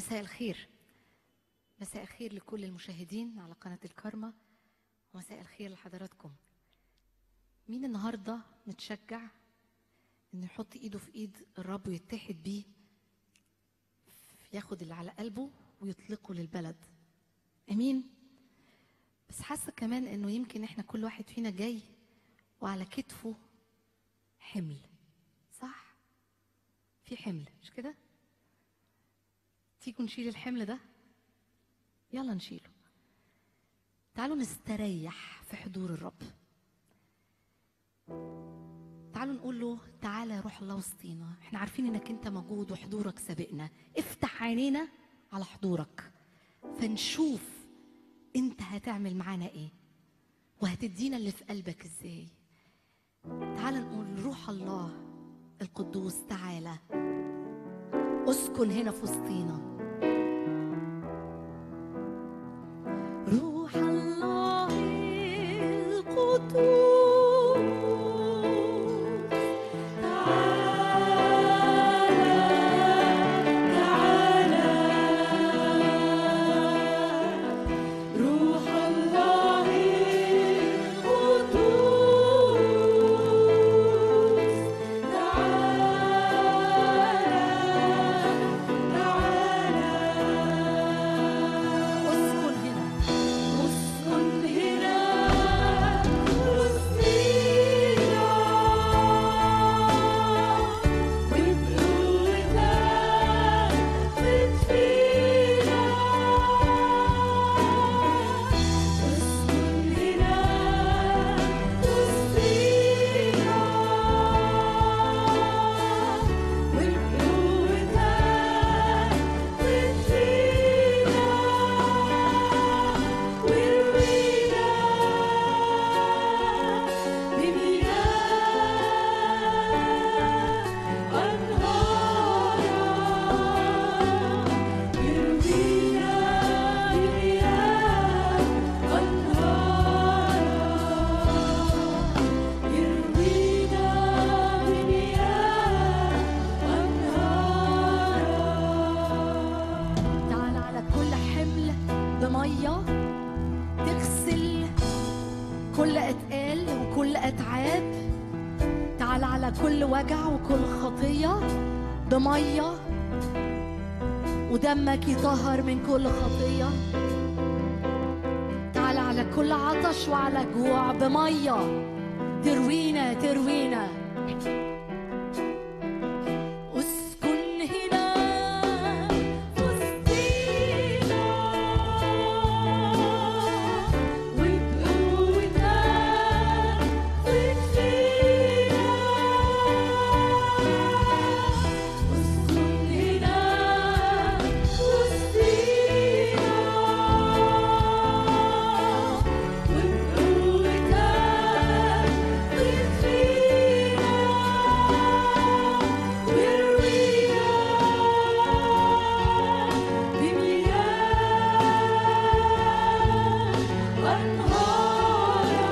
مساء الخير مساء الخير لكل المشاهدين على قناة الكارما ومساء الخير لحضراتكم مين النهاردة متشجع انه يحط ايده في ايد الرب ويتحد بيه ياخد اللي على قلبه ويطلقه للبلد امين بس حاسه كمان انه يمكن احنا كل واحد فينا جاي وعلى كتفه حمل صح في حمل مش كده تيجوا نشيل الحمل ده يلا نشيله تعالوا نستريح في حضور الرب تعالوا نقول له تعالى يا روح الله وسطينا احنا عارفين انك انت موجود وحضورك سابقنا افتح عينينا على حضورك فنشوف انت هتعمل معانا ايه وهتدينا اللي في قلبك ازاي تعال نقول روح الله القدوس تعالى اسكن هنا في وسطينا روح الله القدوس روح الله القدوس اسكن هنا اسكن هنا وسطينا وبقوتك بتفينا اسكن هنا وسطينا وبقوتك بتفينا وروينا بمياه أنهارا يروينا بمياه أنهارا يروينا بمياه أنهارا تعال على كل حمل بميه تغسل كل اتقال وكل اتعاب تعال على كل وجع وكل خطيه بميه ودمك يطهر من كل خطيه تعال على كل عطش وعلى جوع بميه تروينا تروينا اسكن هنا وسطينا وبقوتك بتفينا اسكن هنا وسطينا وبقوتك بتفينا وروينا بمياه أنهارا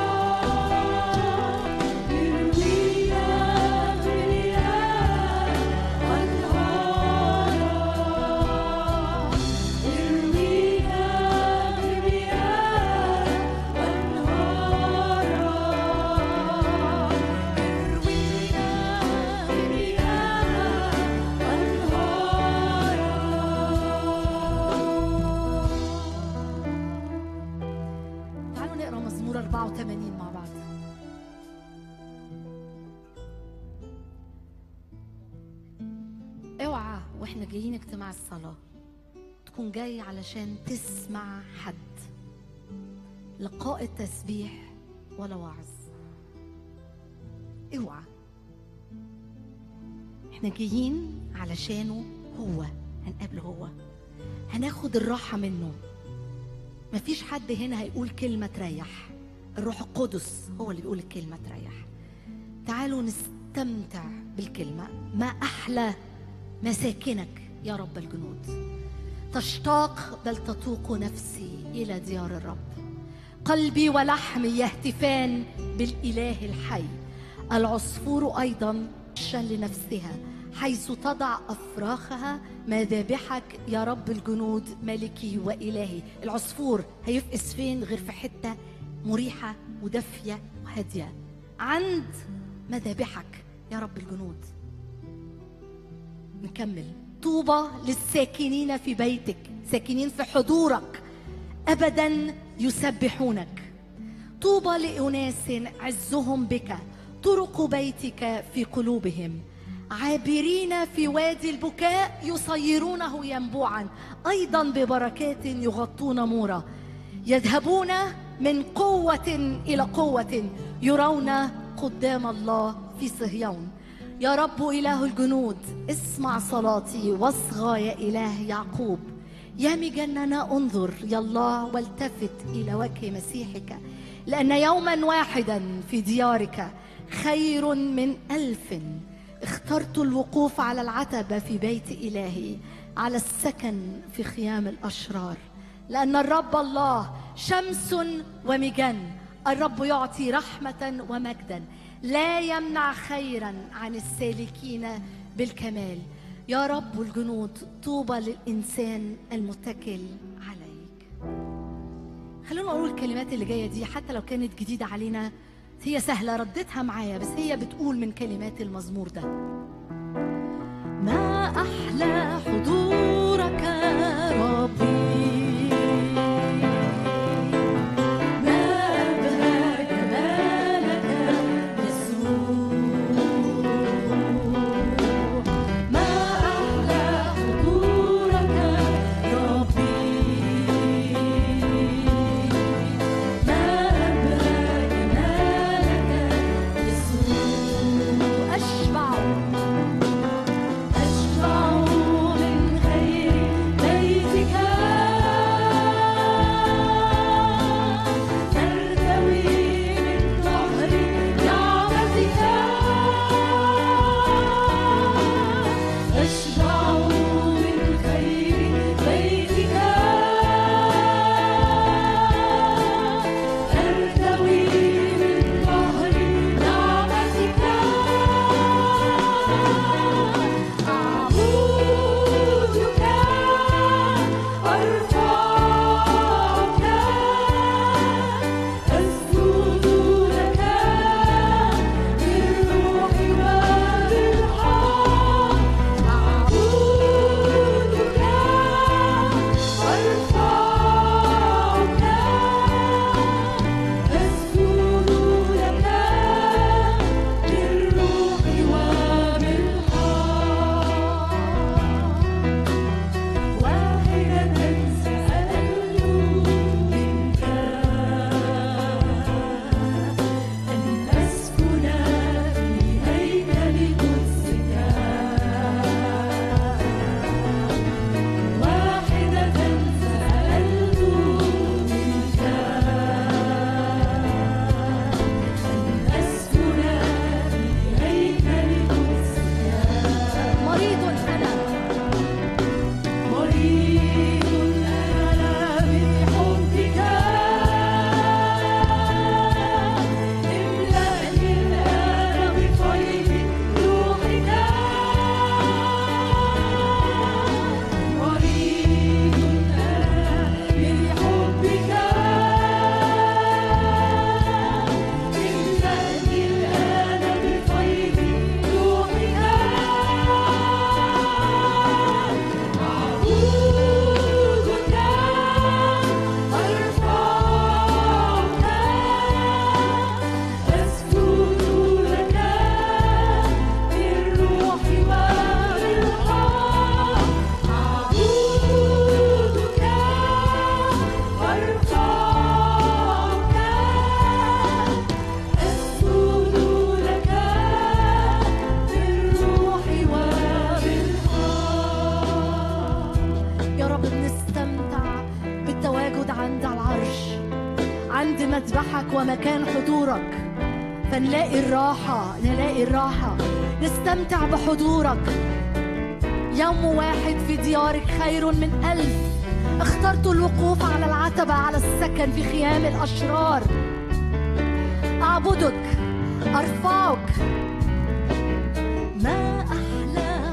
يروينا بمياه أنهارا يروينا بمياه أنهارا يروينا بمياه أنهارا تعالوا نقرا مزمور 84 مع بعض اوعى واحنا جايين اجتماع الصلاة تكون جاي علشان تسمع حد لقاء التسبيح ولا وعظ اوعى احنا جايين علشانه هو هنقابله هو هناخد الراحة منه مفيش حد هنا هيقول كلمة تريح الروح القدس هو اللي بيقول الكلمة تريح تعالوا نستمتع بالكلمة ما أحلى مساكنك يا رب الجنود تشتاق بل تطوق نفسي إلى ديار الرب قلبي ولحمي يهتفان بالإله الحي العصفور أيضا شل لنفسها حيث تضع أفراخها مذابحك يا رب الجنود ملكي وإلهي العصفور هيفقس فين غير في حتة مريحة ودافية وهادية عند مذابحك يا رب الجنود نكمل طوبى للساكنين في بيتك ساكنين في حضورك ابدا يسبحونك طوبى لاناس عزهم بك طرق بيتك في قلوبهم عابرين في وادي البكاء يصيرونه ينبوعا ايضا ببركات يغطون مورا يذهبون من قوه الى قوه يرون قدام الله في صهيون يا رب إله الجنود اسمع صلاتي واصغى يا إله يعقوب يا مجننا انظر يا الله والتفت إلى وجه مسيحك لأن يوما واحدا في ديارك خير من ألف اخترت الوقوف على العتبة في بيت إلهي على السكن في خيام الأشرار لأن الرب الله شمس ومجن الرب يعطي رحمة ومجدا لا يمنع خيرا عن السالكين بالكمال يا رب الجنود طوبى للإنسان المتكل عليك خلونا نقول الكلمات اللي جاية دي حتى لو كانت جديدة علينا هي سهلة ردتها معايا بس هي بتقول من كلمات المزمور ده ما أحلى حضورك ربي ما أبهى جمالك يسوع ما أحلى حضورك ربي ما أبهى جمالك يسوع أشبع أشبع من خير بيتك ترتوي من نهر نعمتك أشبع من خير بيتك ترتوي من نهر نعمتك أعبدك أرفعك أسجد لك بالروح وبالحق أعبدك أرفعك أسجد لك بالروح وبالحق واحدة سألت منك أن أسكن في هيكل قدسك واحدة سألت منك أن أسكن في هيكل قدسك مريض أنا مريض أنا بحبك املأني الآن بطيب روحك مريض أنا بحبك املأني الآن بطيب روحك أعبدك أرفعك أسجد لك بالروح وبالحق أعبدك أرفعك أسجد لك بالروح وبالحق يا رب بنستمتع بالتواجد عند العرش عند مذبحك ومكان حضورك فنلاقي الراحة نلاقي الراحة نستمتع بحضورك يوم واحد في ديارك خير من ألف اخترت الوقوف على العتبة على السكن في خيام الأشرار أعبدك أرفعك ما أحلى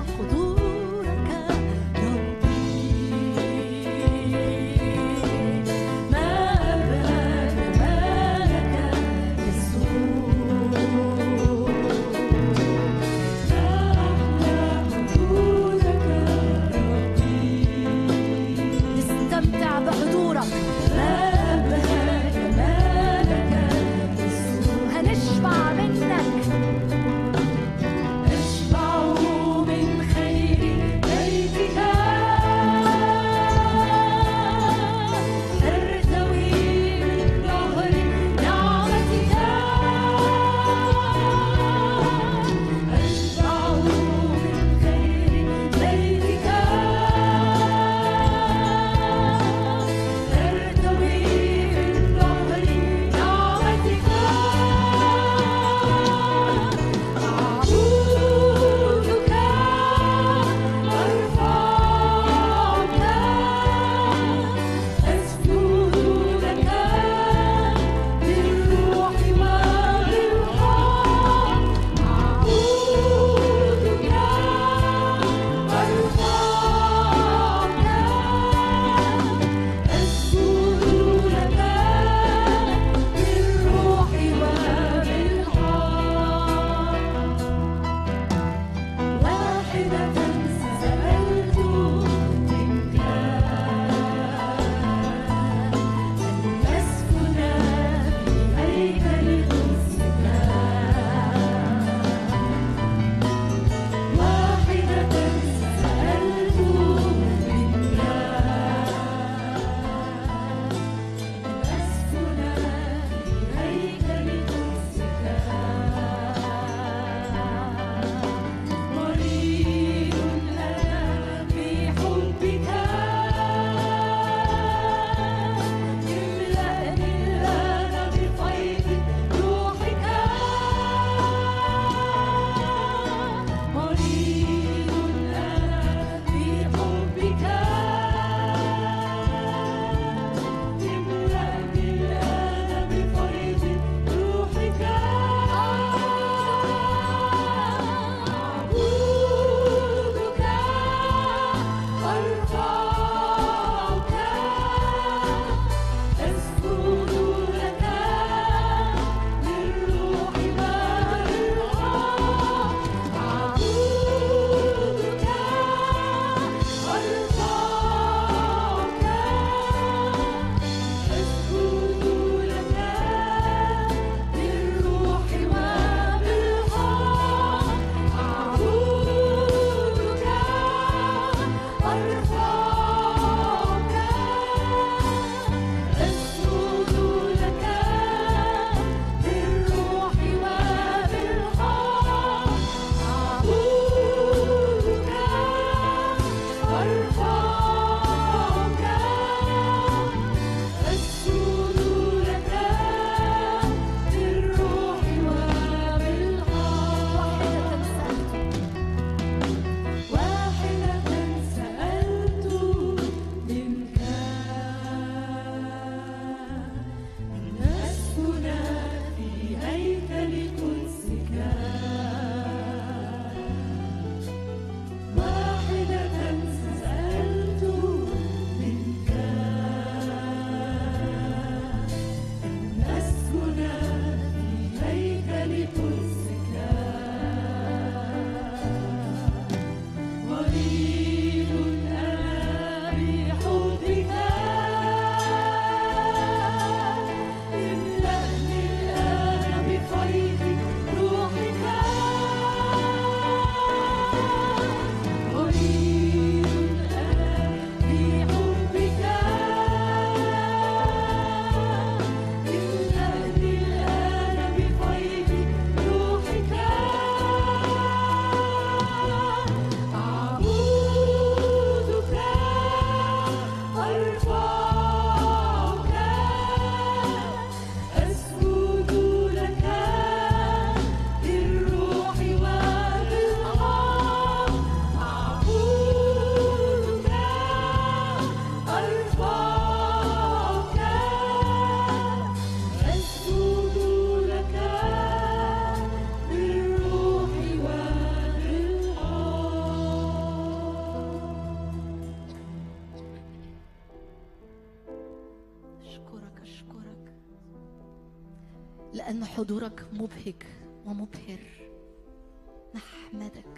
لأن حضورك مبهج ومبهر نحمدك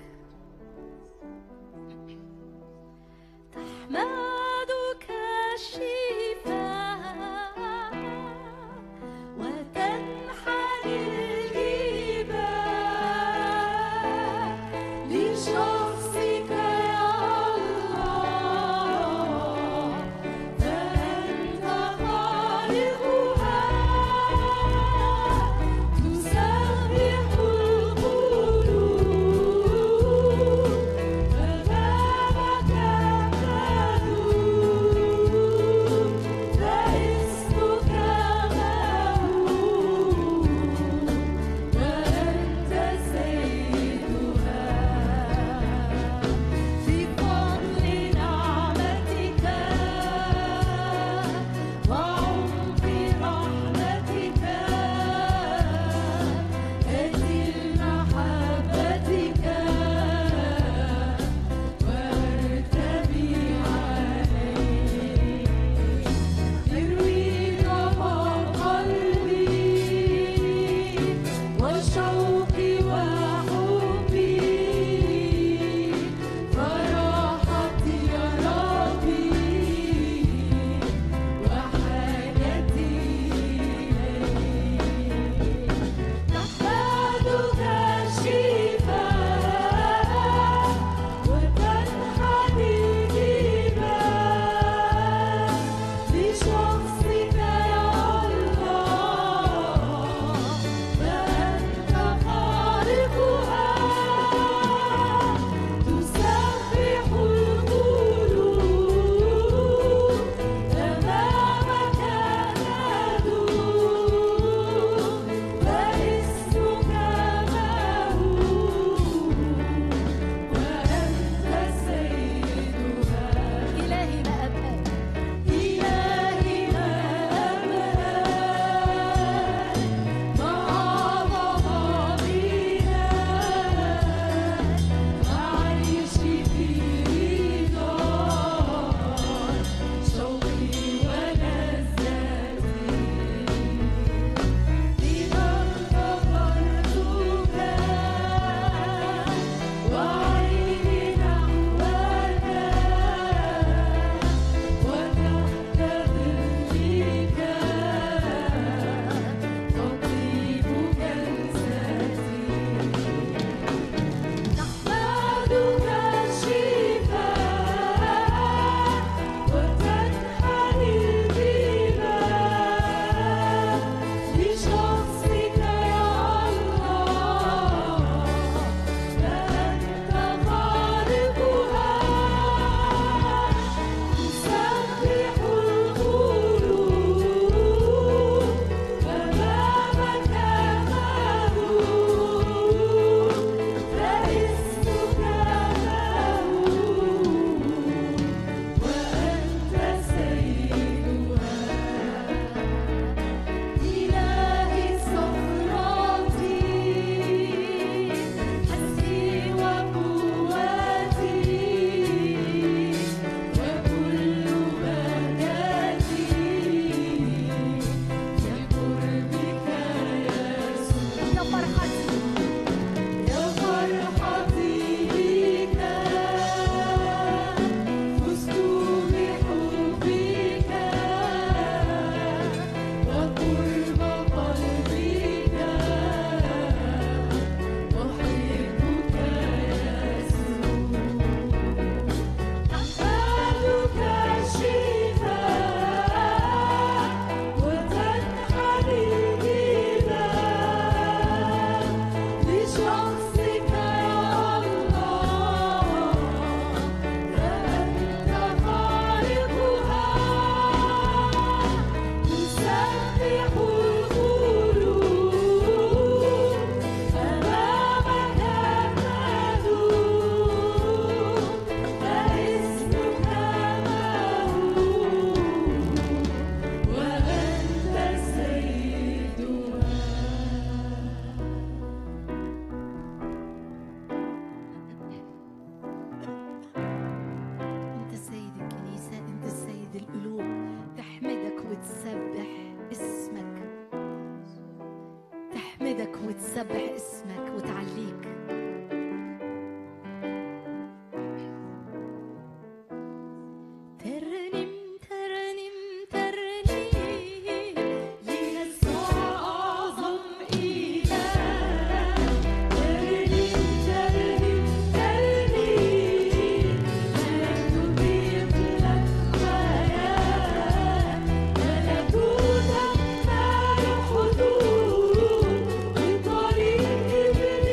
تحمدك الشفاء وتنحني الجبال لشخصك يا الله فأنت خالقها تسبح القلوب أمامك تدور وتسبح اسمك وتعليك ترنم ترنم ترنم ليسوع أعظم إله ترنم ترنم ترنم ملك بيملك حياة ملكوتك ما له حدود وطريق إبليس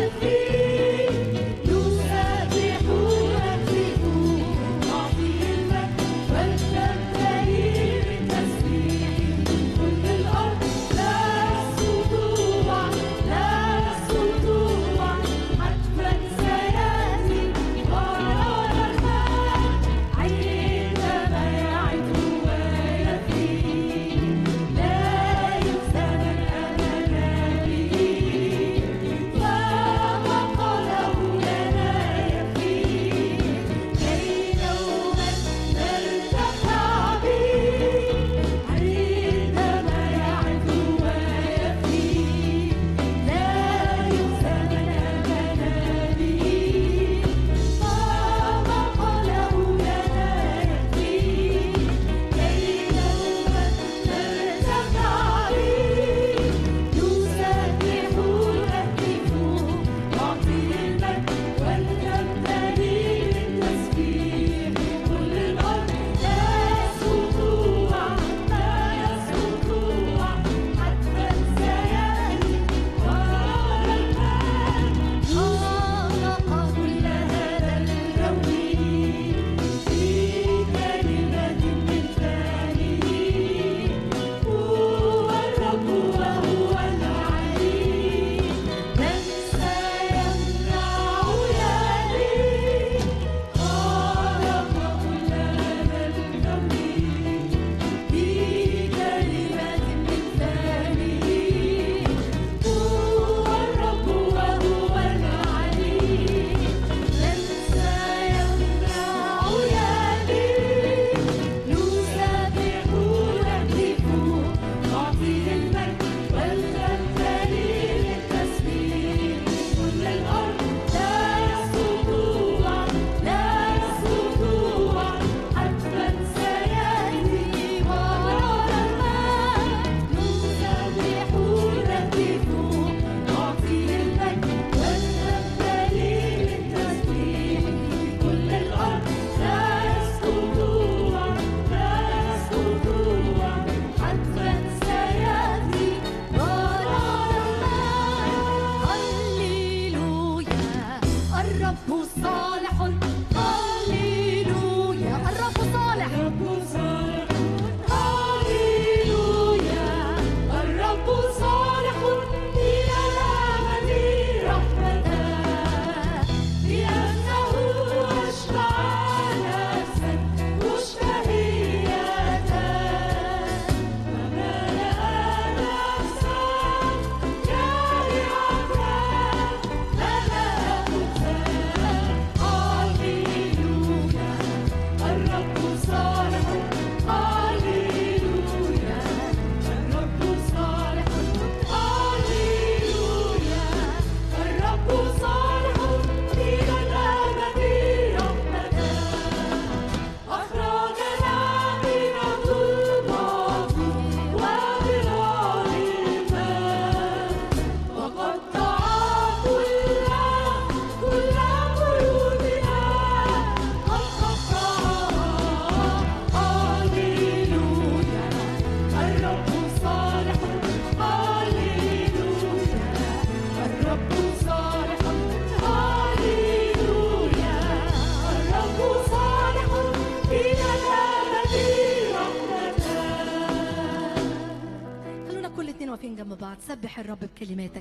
واقفين جنب بعض سبح الرب بكلماتك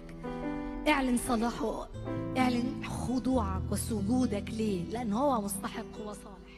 اعلن صلاحه اعلن خضوعك وسجودك ليه لان هو مستحق وصالح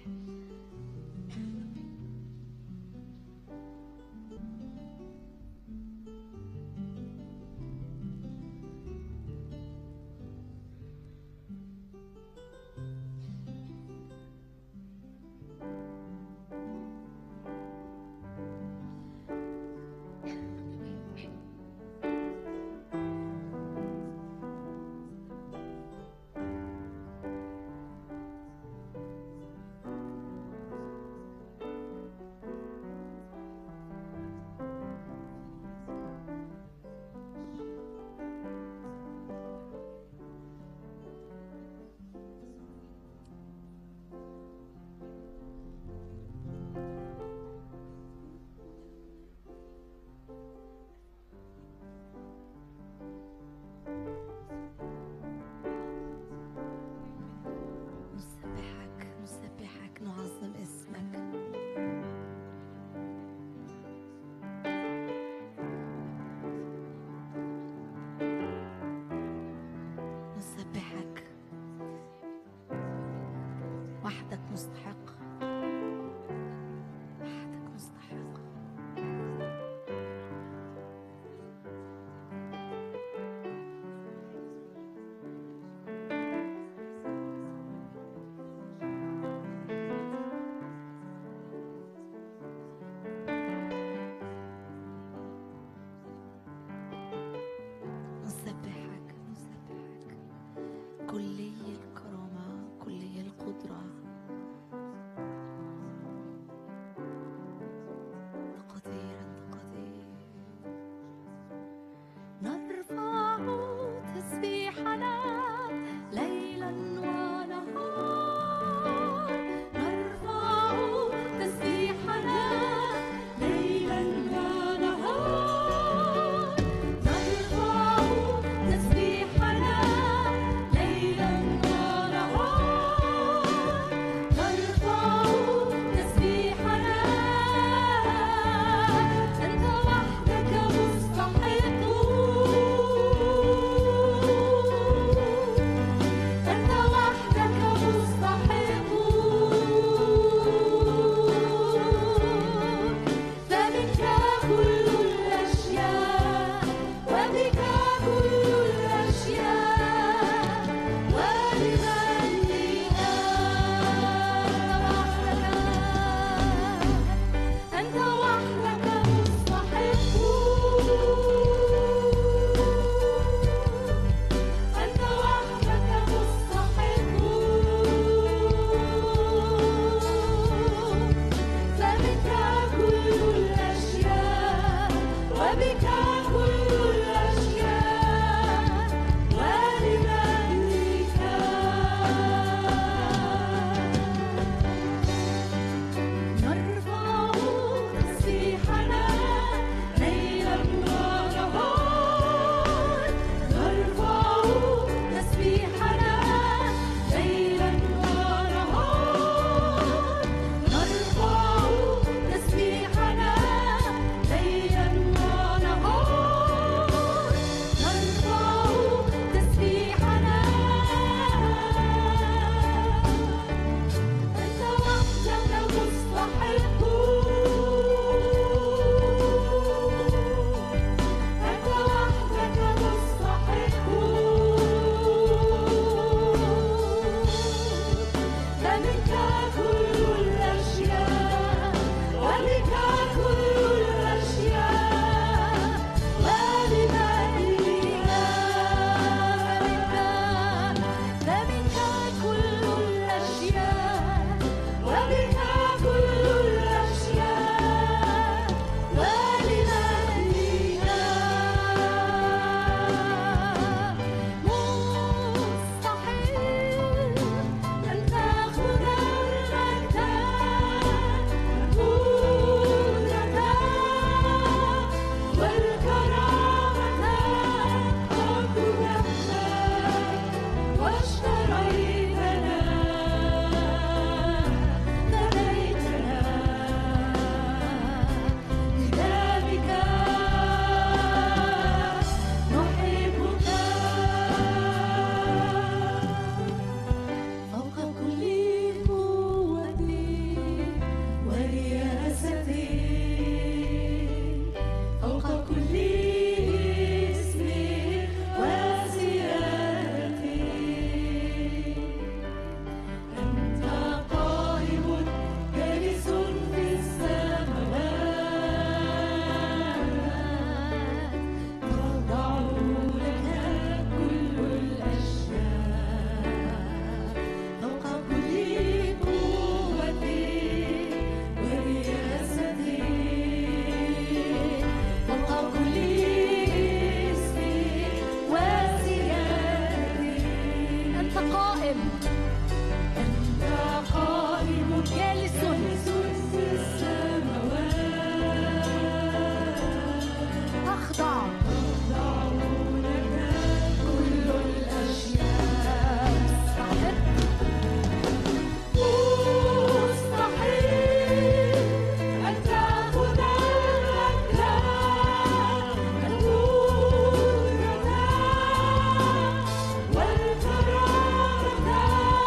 كلي الكرامة كلي القدرة أنت قدير أنت قدير نرفع تسبيحنا ليلا ونهار نرفع تسبيحنا ليلا ونهار نرفع تسبيحنا ليلا ونهار نرفع تسبيحنا أنت وحدك مستحق أنت وحدك مستحق فمنك كل الأشياء وبك كل الأشياء ولمجدك أنت وحدك مستحق أنت وحدك مستحق فمنك كل الأشياء وبك كل الأشياء ولمجدك نرفع تسبيحنا ليلا ونهار نرفع تسبيحنا ليلا ونهار نرفع تسبيحنا ليلا ونهار نرفع تسبيحنا أنت وحدك مستحق أنت وحدك مستحق فمنك كل الأشياء وبك كل الأشياء ولمجدك فمنك كل الأشياء وبك كل الأشياء ولمجدك مستحيل أن تأخذ المجد والقدرة والكرامة أرجوك واشتريتنا فديتنا بدمك نحبك فوق كل قوتي ورياستي فوق كل اسم وسيادتي أنت قائم جالس في السماوات تخضع لك كل الأشياء فوق كل قوتي ورياستي فوق كل اسم وسيادتي أنت قائم أنت قائم جالس في السماوات أخضع لك كل الأشياء مستحيل أن تأخذ المجد القدرة والكرامة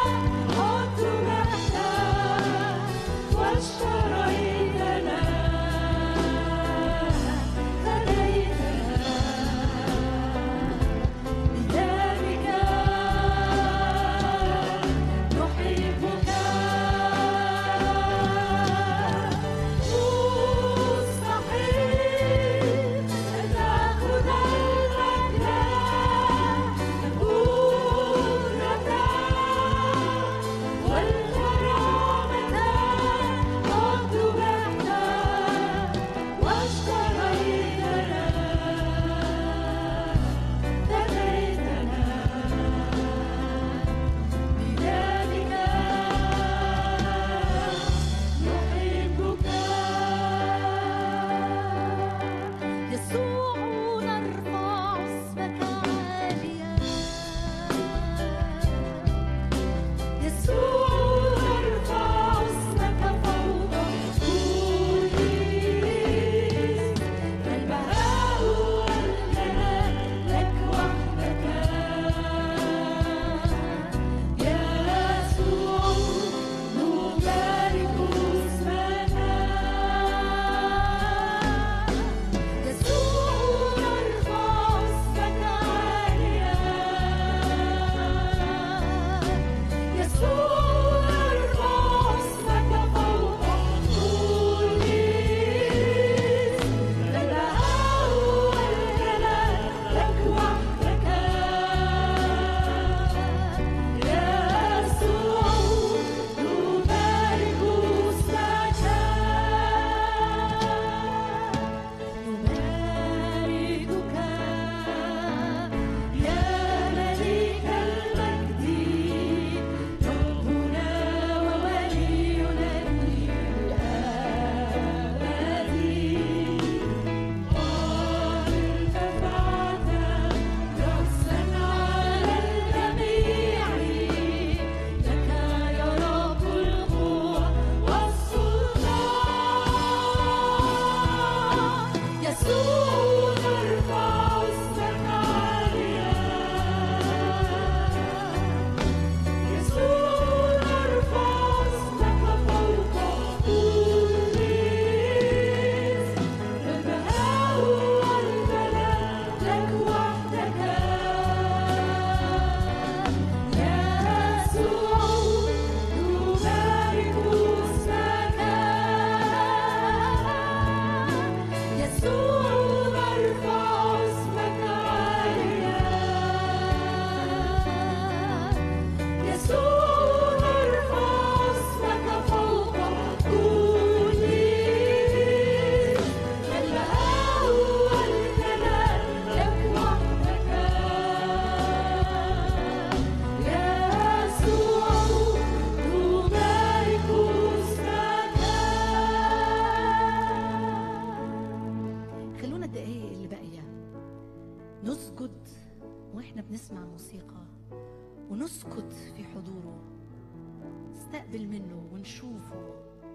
الموسيقى ونسكت في حضوره نستقبل منه ونشوفه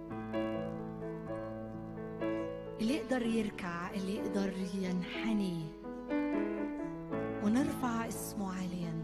اللي يقدر يركع اللي يقدر ينحني ونرفع اسمه عاليا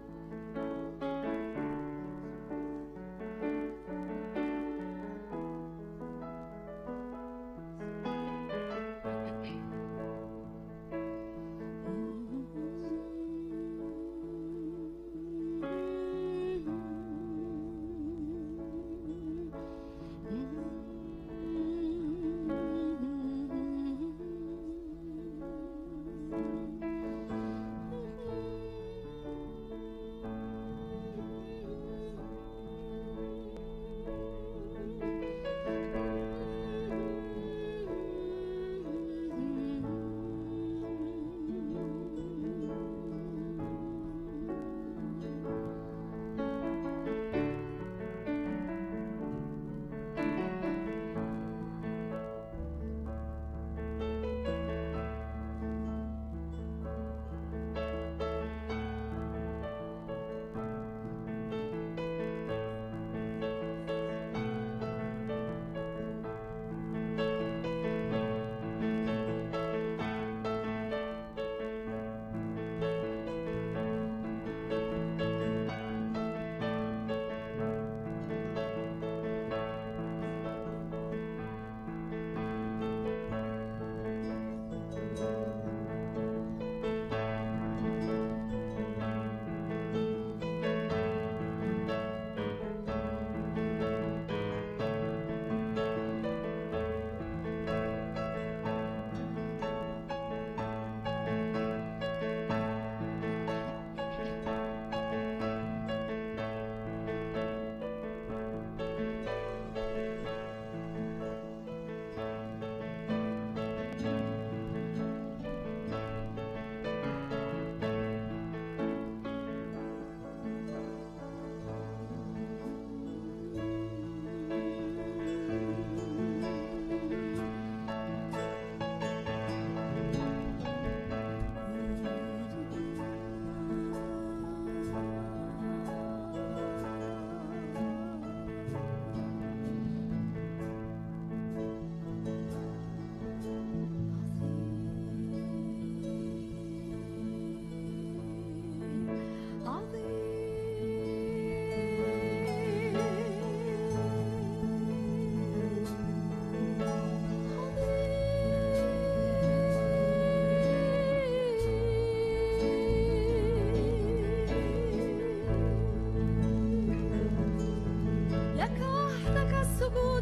لك وحدك السجود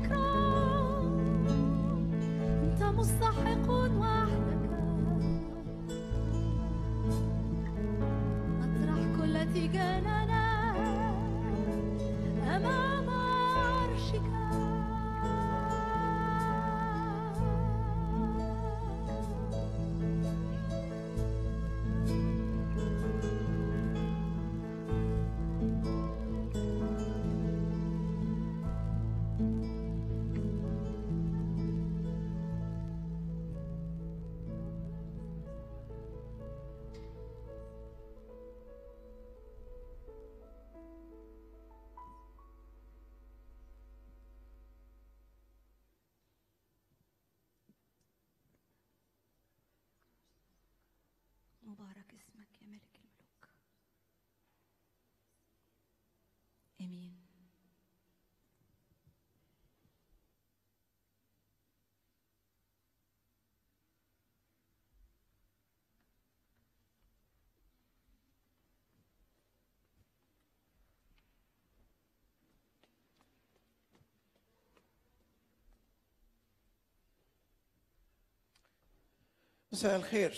والإكرام أنت مستحق وحدك نطرح كل تيجاننا أمام عرشك مبارك اسمك يا ملك الملوك امين مساء الخير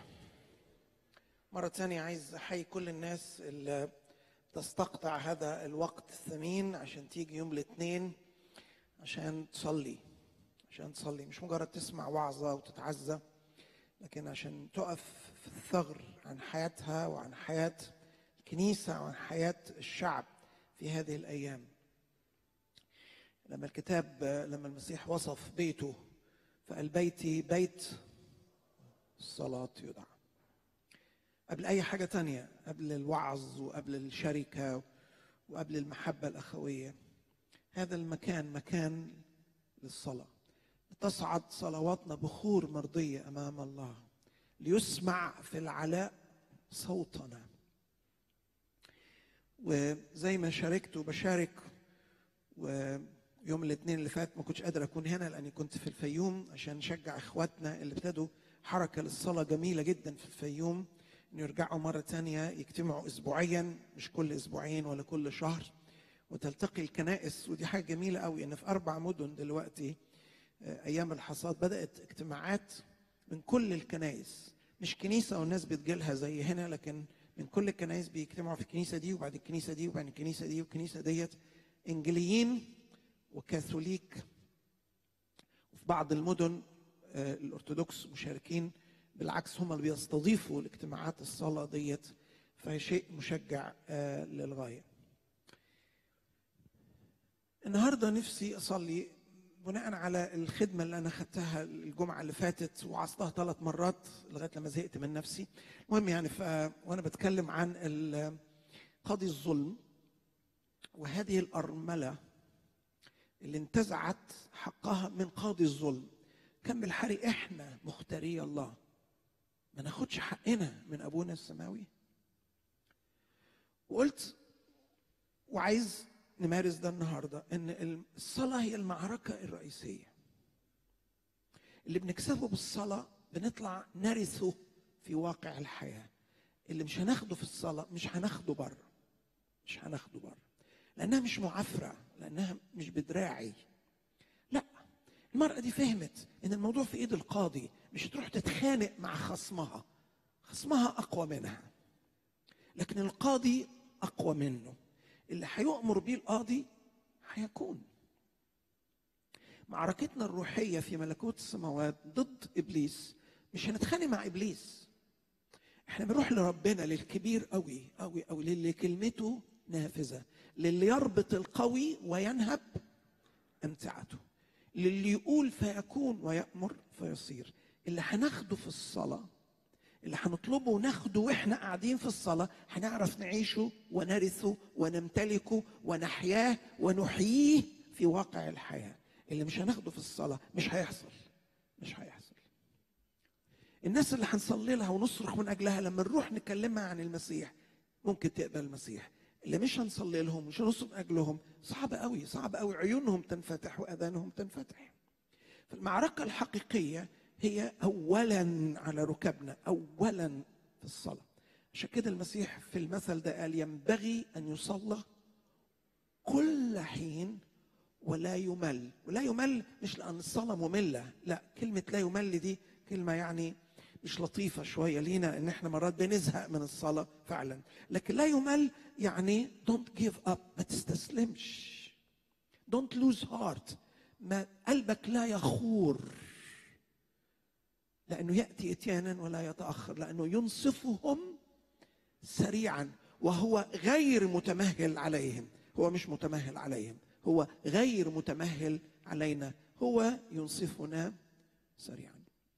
مرة تانية عايز أحيي كل الناس اللي تستقطع هذا الوقت الثمين عشان تيجي يوم الاثنين عشان تصلي عشان تصلي مش مجرد تسمع وعظة وتتعزى لكن عشان تقف في الثغر عن حياتها وعن حياة الكنيسة وعن حياة الشعب في هذه الأيام لما الكتاب لما المسيح وصف بيته فقال بيتي بيت الصلاة يدعى قبل اي حاجه تانية قبل الوعظ وقبل الشركه وقبل المحبه الاخويه هذا المكان مكان للصلاه تصعد صلواتنا بخور مرضيه امام الله ليسمع في العلاء صوتنا وزي ما شاركت وبشارك ويوم الاثنين اللي فات ما كنتش قادر اكون هنا لاني كنت في الفيوم عشان نشجع اخواتنا اللي ابتدوا حركه للصلاه جميله جدا في الفيوم انه يرجعوا مره تانية يجتمعوا اسبوعيا مش كل اسبوعين ولا كل شهر وتلتقي الكنائس ودي حاجه جميله قوي ان في اربع مدن دلوقتي آه، ايام الحصاد بدات اجتماعات من كل الكنائس مش كنيسه والناس بتجيلها زي هنا لكن من كل الكنائس بيجتمعوا في الكنيسه دي وبعد الكنيسه دي وبعد الكنيسه دي والكنيسه ديت انجليين وكاثوليك وفي بعض المدن آه، الارثوذكس مشاركين بالعكس هم اللي بيستضيفوا الاجتماعات الصلاه ديت فشيء مشجع آه، للغايه. النهارده نفسي اصلي بناء على الخدمه اللي انا خدتها الجمعه اللي فاتت وعظتها ثلاث مرات لغايه لما زهقت من نفسي. المهم يعني ف... وانا بتكلم عن ال- قاضي الظلم وهذه الارمله اللي انتزعت حقها من قاضي الظلم كان بالحري احنا مختاري الله ما ناخدش حقنا من ابونا السماوي وقلت وعايز نمارس ده النهارده ان الصلاه هي المعركه الرئيسيه اللي بنكسبه بالصلاه بنطلع نرثه في واقع الحياه اللي مش هناخده في الصلاه مش هناخده بره مش هناخده بره لانها مش معافره لانها مش بدراعي لا المرأة دي فهمت ان الموضوع في ايد القاضي مش تروح تتخانق مع خصمها خصمها اقوى منها لكن القاضي اقوى منه اللي هيؤمر بيه القاضي هيكون معركتنا الروحية في ملكوت السماوات ضد إبليس مش هنتخانق مع إبليس احنا بنروح لربنا للكبير قوي قوي قوي للي كلمته نافذة للي يربط القوي وينهب أمتعته للي يقول فيكون ويأمر فيصير اللي هناخده في الصلاة اللي هنطلبه وناخده واحنا قاعدين في الصلاة هنعرف نعيشه ونرثه ونمتلكه ونحياه ونحييه في واقع الحياة اللي مش هناخده في الصلاة مش هيحصل مش هيحصل الناس اللي هنصلي لها ونصرخ من أجلها لما نروح نكلمها عن المسيح ممكن تقبل المسيح اللي مش هنصلي لهم مش هنصرخ من أجلهم صعب قوي صعب قوي عيونهم تنفتح وأذانهم تنفتح فالمعركة الحقيقية هي أولا على ركبنا أولا في الصلاة عشان كده المسيح في المثل ده قال ينبغي أن يصلى كل حين ولا يمل ولا يمل مش لأن الصلاة مملة لا كلمة لا يمل دي كلمة يعني مش لطيفة شوية لينا إن إحنا مرات بنزهق من الصلاة فعلا لكن لا يمل يعني don't give up ما تستسلمش don't lose heart ما قلبك لا يخور لأنه يأتي إتيانا ولا يتأخر لأنه ينصفهم سريعا وهو غير متمهل عليهم هو مش متمهل عليهم هو غير متمهل علينا هو ينصفنا سريعا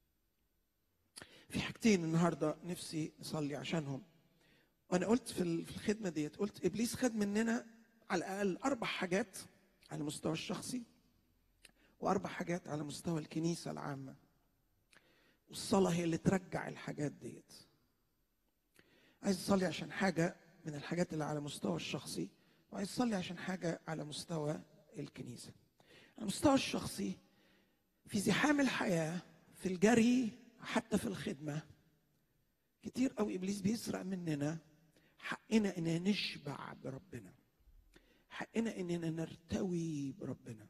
في حاجتين النهارده نفسي نصلي عشانهم وانا قلت في الخدمه ديت قلت ابليس خد مننا على الاقل اربع حاجات على المستوى الشخصي واربع حاجات على مستوى الكنيسه العامه والصلاه هي اللي ترجع الحاجات ديت عايز اصلي عشان حاجه من الحاجات اللي على مستوى الشخصي وعايز اصلي عشان حاجه على مستوى الكنيسه على المستوى الشخصي في زحام الحياه في الجري حتى في الخدمه كتير قوي ابليس بيسرق مننا حقنا اننا نشبع بربنا حقنا اننا نرتوي بربنا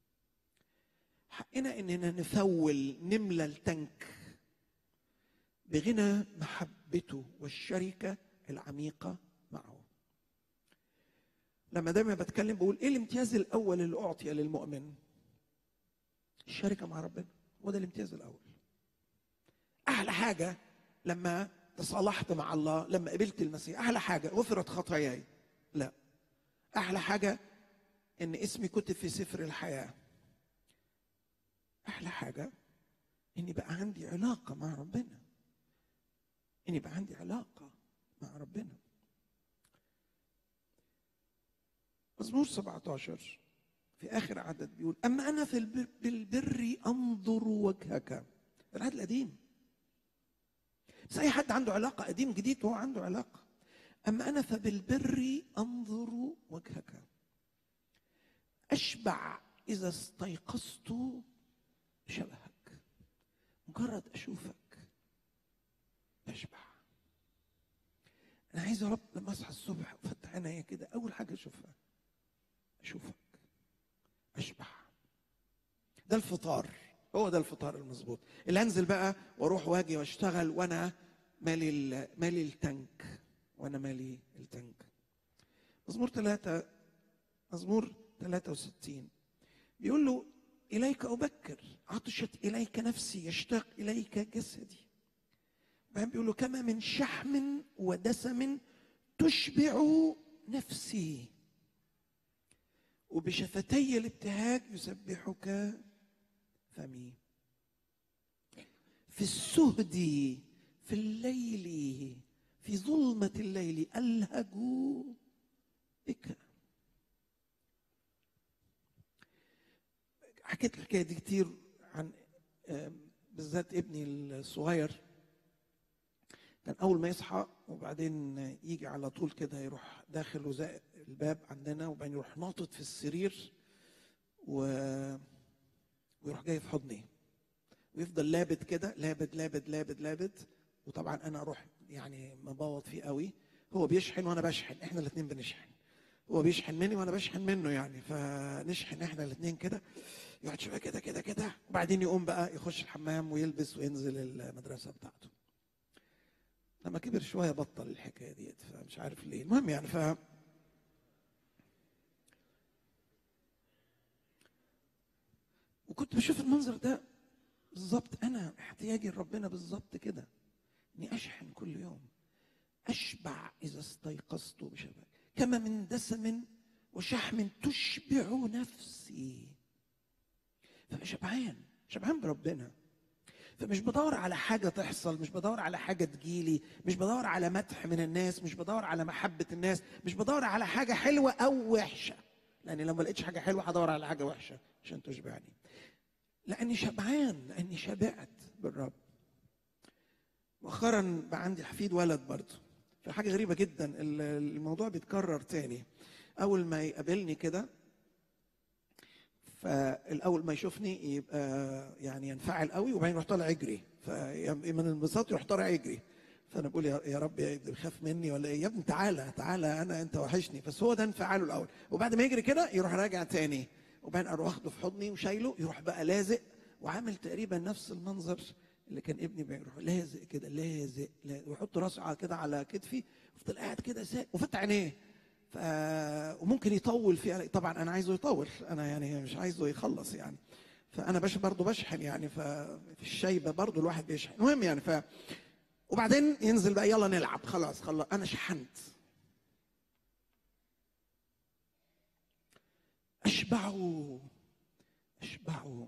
حقنا اننا نفول نملى التنك بغنى محبته والشركه العميقه معه لما دايما بتكلم بقول ايه الامتياز الاول اللي اعطي للمؤمن الشركه مع ربنا هو ده الامتياز الاول احلى حاجه لما تصالحت مع الله لما قبلت المسيح احلى حاجه غفرت خطاياي لا احلى حاجه ان اسمي كتب في سفر الحياه احلى حاجه اني بقى عندي علاقه مع ربنا ان يبقى عندي علاقه مع ربنا مزمور 17 في اخر عدد بيقول اما انا في البر بالبر انظر وجهك العهد القديم بس اي حد عنده علاقه قديم جديد هو عنده علاقه اما انا فبالبر انظر وجهك اشبع اذا استيقظت بشبهك مجرد اشوفك بشبع انا عايز يا رب لما اصحى الصبح وافتح عينيا كده اول حاجه اشوفها اشوفك اشبع ده الفطار هو ده الفطار المظبوط اللي انزل بقى واروح واجي واشتغل وانا مالي ال- مالي التانك وانا مالي التانك مزمور ثلاثة مزمور 63 بيقول له إليك أبكر عطشت إليك نفسي يشتاق إليك جسدي بعدين بيقول له كما من شحم ودسم تشبع نفسي وبشفتي الابتهاج يسبحك فمي في السهد في الليل في ظلمة الليل ألهج بك حكيت الحكاية دي كتير عن آم، بالذات ابني الصغير كان أول ما يصحى وبعدين يجي على طول كده يروح داخل وزائق الباب عندنا وبعدين يروح ناطط في السرير و... ويروح جاي في حضني ويفضل لابد كده لابد لابد لابد لابد وطبعا انا اروح يعني مبوط فيه قوي هو بيشحن وانا بشحن احنا الاثنين بنشحن هو بيشحن مني وانا بشحن منه يعني فنشحن احنا الاثنين كده يقعد شويه كده كده كده وبعدين يقوم بقى يخش الحمام ويلبس وينزل المدرسه بتاعته لما كبر شويه بطل الحكايه ديت فمش عارف ليه المهم يعني ف وكنت بشوف المنظر ده بالظبط انا احتياجي لربنا بالظبط كده اني اشحن كل يوم اشبع اذا استيقظت بشبك كما من دسم وشحم تشبع نفسي فبقى شبعان شبعان بربنا فمش بدور على حاجة تحصل مش بدور على حاجة تجيلي مش بدور على مدح من الناس مش بدور على محبة الناس مش بدور على حاجة حلوة أو وحشة لأن لو ما لقيتش حاجة حلوة هدور على حاجة وحشة عشان تشبعني لأني شبعان لأني شبعت بالرب مؤخرا بقى عندي حفيد ولد برضه فحاجة غريبة جدا ال- الموضوع بيتكرر تاني أول ما يقابلني كده فالاول ما يشوفني يبقى يعني ينفعل قوي وبعدين يروح طالع يجري فمن الانبساط يروح طالع يجري فانا بقول يا يا رب يا بيخاف مني ولا ايه يا ابني تعالى تعالى انا انت وحشني بس هو ده انفعاله الاول وبعد ما يجري كده يروح راجع تاني وبعدين اروح واخده في حضني وشايله يروح بقى لازق وعامل تقريبا نفس المنظر اللي كان ابني بيروح لازق كده لازق, لازق ويحط راسه على كده على كتفي ويفضل قاعد كده ساق وفتح عينيه ف... وممكن يطول فيه طبعا انا عايزه يطول انا يعني مش عايزه يخلص يعني فانا باش برضه بشحن يعني ففي الشايبه برضه الواحد بيشحن المهم يعني ف وبعدين ينزل بقى يلا نلعب خلاص خلاص انا شحنت اشبعوا اشبعوا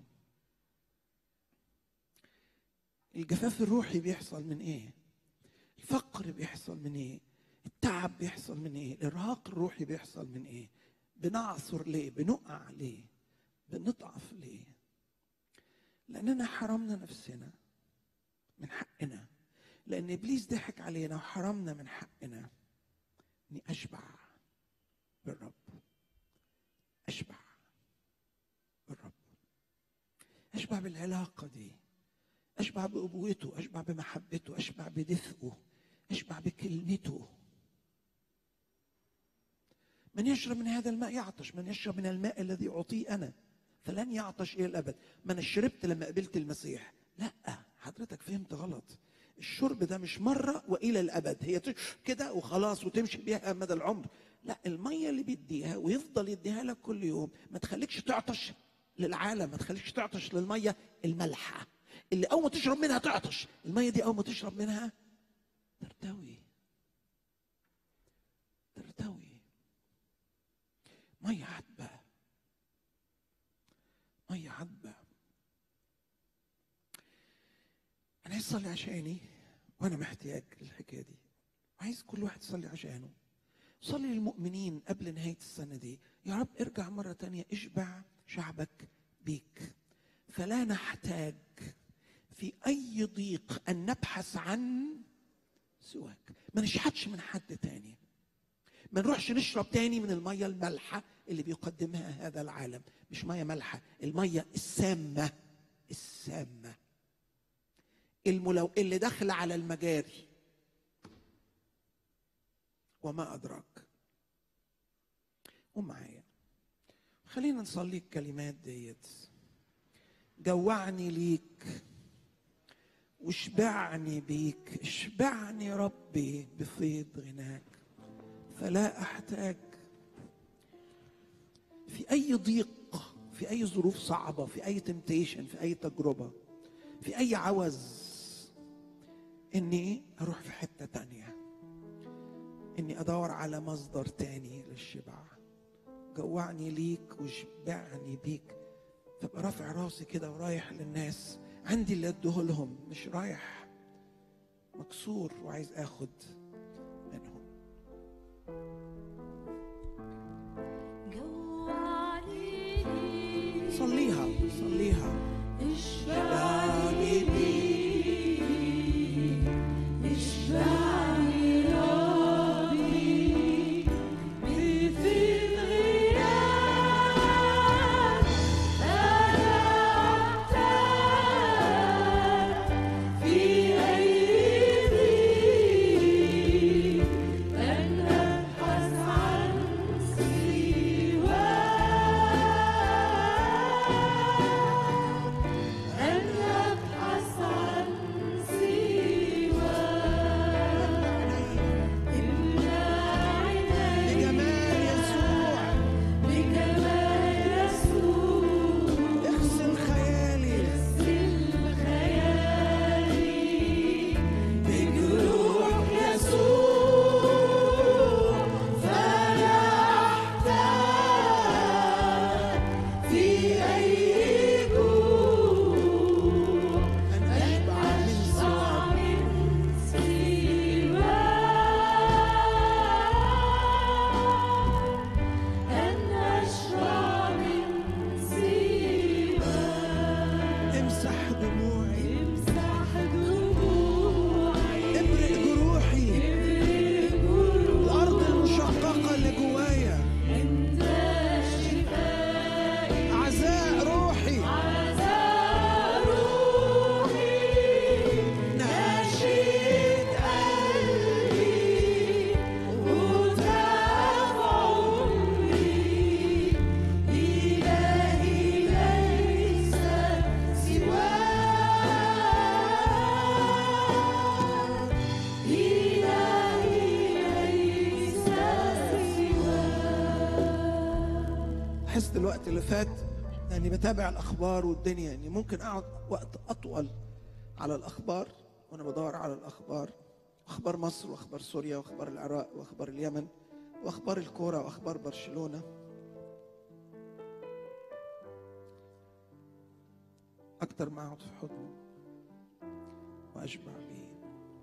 الجفاف الروحي بيحصل من ايه الفقر بيحصل من ايه التعب بيحصل من ايه الارهاق الروحي بيحصل من ايه بنعثر ليه بنقع ليه بنضعف ليه لاننا حرمنا نفسنا من حقنا لان ابليس ضحك علينا وحرمنا من حقنا اني اشبع بالرب اشبع بالرب اشبع بالعلاقه دي اشبع بابوته اشبع بمحبته اشبع بدفئه اشبع بكلمته من يشرب من هذا الماء يعطش من يشرب من الماء الذي اعطيه انا فلن يعطش الى الابد ما انا شربت لما قبلت المسيح لا حضرتك فهمت غلط الشرب ده مش مره والى الابد هي تش- كده وخلاص وتمشي بيها مدى العمر لا الميه اللي بيديها ويفضل يديها لك كل يوم ما تخليكش تعطش للعالم ما تخليكش تعطش للميه المالحه اللي اول ما تشرب منها تعطش الميه دي اول ما تشرب منها ترتوي ترتوي ميه عذبه ميه عذبه انا عايز اصلي عشاني وانا محتاج للحكايه دي عايز كل واحد يصلي عشانه صلي للمؤمنين قبل نهايه السنه دي يا رب ارجع مره تانية اشبع شعبك بيك فلا نحتاج في اي ضيق ان نبحث عن سواك ما نشحتش من حد تاني ما نروحش نشرب تاني من المية المالحة اللي بيقدمها هذا العالم مش مية مالحة المية السامة السامة الملو... اللي داخل على المجاري وما أدراك قوم معايا خلينا نصلي الكلمات ديت جوعني ليك واشبعني بيك اشبعني ربي بفيض غناك فلا احتاج في اي ضيق في اي ظروف صعبه في اي تمتيشن في اي تجربه في اي عوز اني اروح في حته تانية اني ادور على مصدر تاني للشبع جوعني ليك واشبعني بيك فابقى رافع راسي كده ورايح للناس عندي اللي اديه لهم مش رايح مكسور وعايز اخد منهم جوعني ليك صليها صليها اشبعني بيك اشبعني ربي بفيض غناك أنا أحتاج في أي ضيق أن أبحث عن سواك أن أبحث عن سواك إملى عيني بجمال يسوع بجمال يسوع اغسل خيالي اغسل خيالي بجروح يسوع فلا أحتاج في أي جوع ان اشبع من سواك امسح دموعي ابرق جروحي الارض المشققه اللي جوايا عزاء روحي ناشد قلبي وتاب عمري إلهي ليس سواك إلهي ليس سواك حس الوقت اللي فات اني بتابع الاخبار والدنيا يعني ممكن اقعد وقت اطول على الاخبار وانا بدور على الاخبار اخبار مصر واخبار سوريا واخبار العراق واخبار اليمن واخبار الكوره واخبار برشلونه اكتر ما اقعد في حضنه واشبع بيه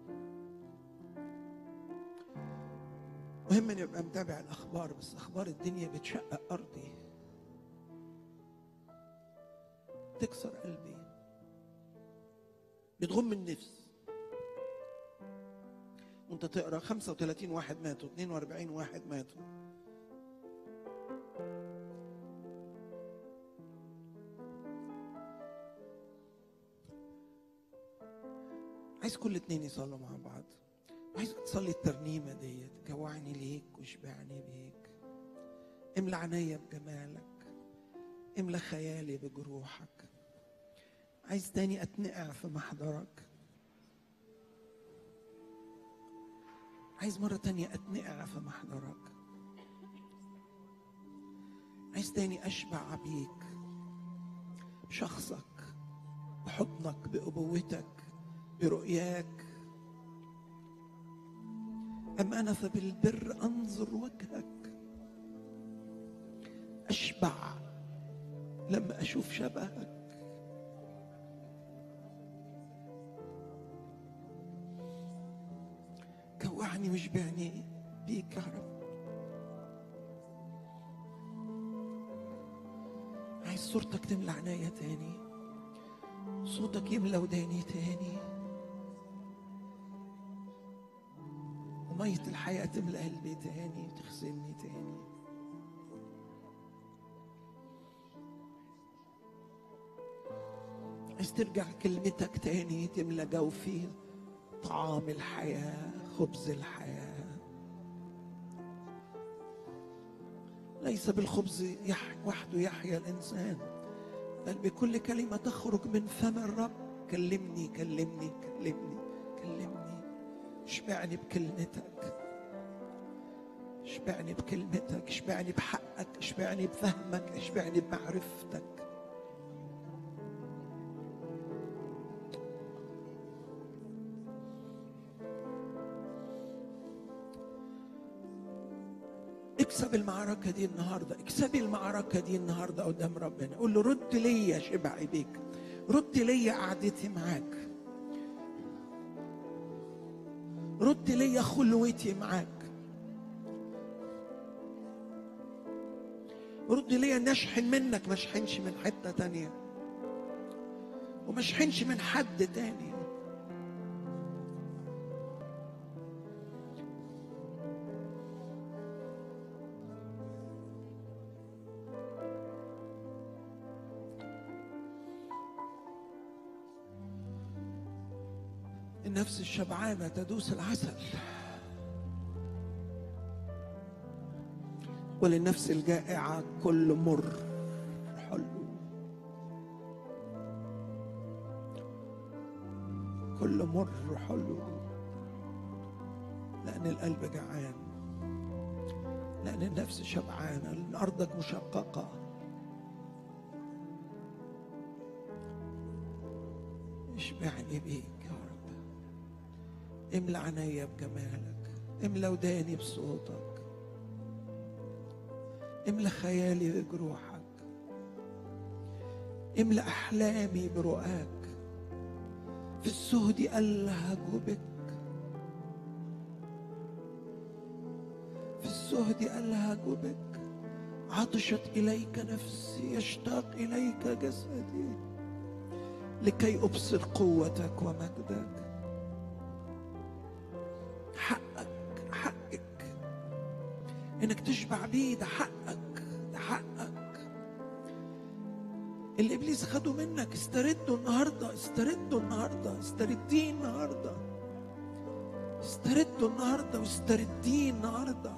مهم اني ابقى متابع الاخبار بس اخبار الدنيا بتشقق ارضي تكسر قلبي بتغم النفس وانت تقرا 35 واحد ماتوا 42 واحد ماتوا عايز كل اتنين يصلوا مع بعض عايزك تصلي الترنيمة ديت جوعني ليك واشبعني بيك املى عينيا بجمالك املى خيالي بجروحك عايز تاني اتنقع في محضرك عايز مرة تانية اتنقع في محضرك عايز تاني اشبع بيك بشخصك بحضنك بأبوتك برؤياك أم أنا فبالبر أنظر وجهك أشبع لما أشوف شبهك اشبعني واشبعني بيك يا رب عايز صورتك تملى عينيا تاني صوتك يملى وداني تاني ومية الحياة تملى قلبي تاني وتغسلني تاني عايز ترجع كلمتك تاني تملى جوفي طعام الحياة خبز الحياة ليس بالخبز يح وحده يحيا الإنسان بل بكل كلمة تخرج من فم الرب كلمني كلمني كلمني كلمني اشبعني بكلمتك اشبعني بكلمتك اشبعني بحقك اشبعني بفهمك اشبعني بمعرفتك اكسب المعركة دي النهاردة اكسبي المعركة دي النهاردة قدام ربنا قول له رد ليا شبعي بيك رد ليا قعدتي معاك رد ليا خلوتي معاك رد ليا ان اشحن منك ما اشحنش من حتة تانية وما اشحنش من حد تاني النفس الشبعانة تدوس العسل وللنفس الجائعة كل مر حلو كل مر حلو لأن القلب جعان لأن النفس شبعانة لأن أرضك مشققة اشبعني بيك يا رب املى عينيا بجمالك املى وداني بصوتك املى خيالي بجروحك املى احلامي برؤاك في السهد الهج بك في السهد الهج بك عطشت اليك نفسي يشتاق اليك جسدي لكي ابصر قوتك ومجدك حقك حقك انك تشبع بيه ده حقك ده حقك اللي ابليس خده منك استرده النهارده استرده النهارده استرديه النهارده استرده النهارده واسترديه النهارده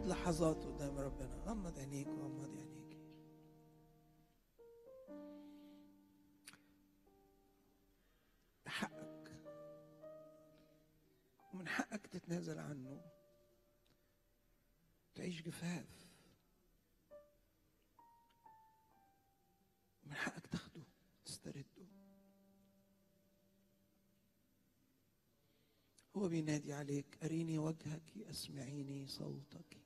خد لحظات قدام ربنا غمض عينيك وغمض عينيك ده حقك ومن حقك تتنازل عنه تعيش جفاف ومن حقك تاخده تسترده هو بينادي عليك أريني وجهك أسمعيني صوتك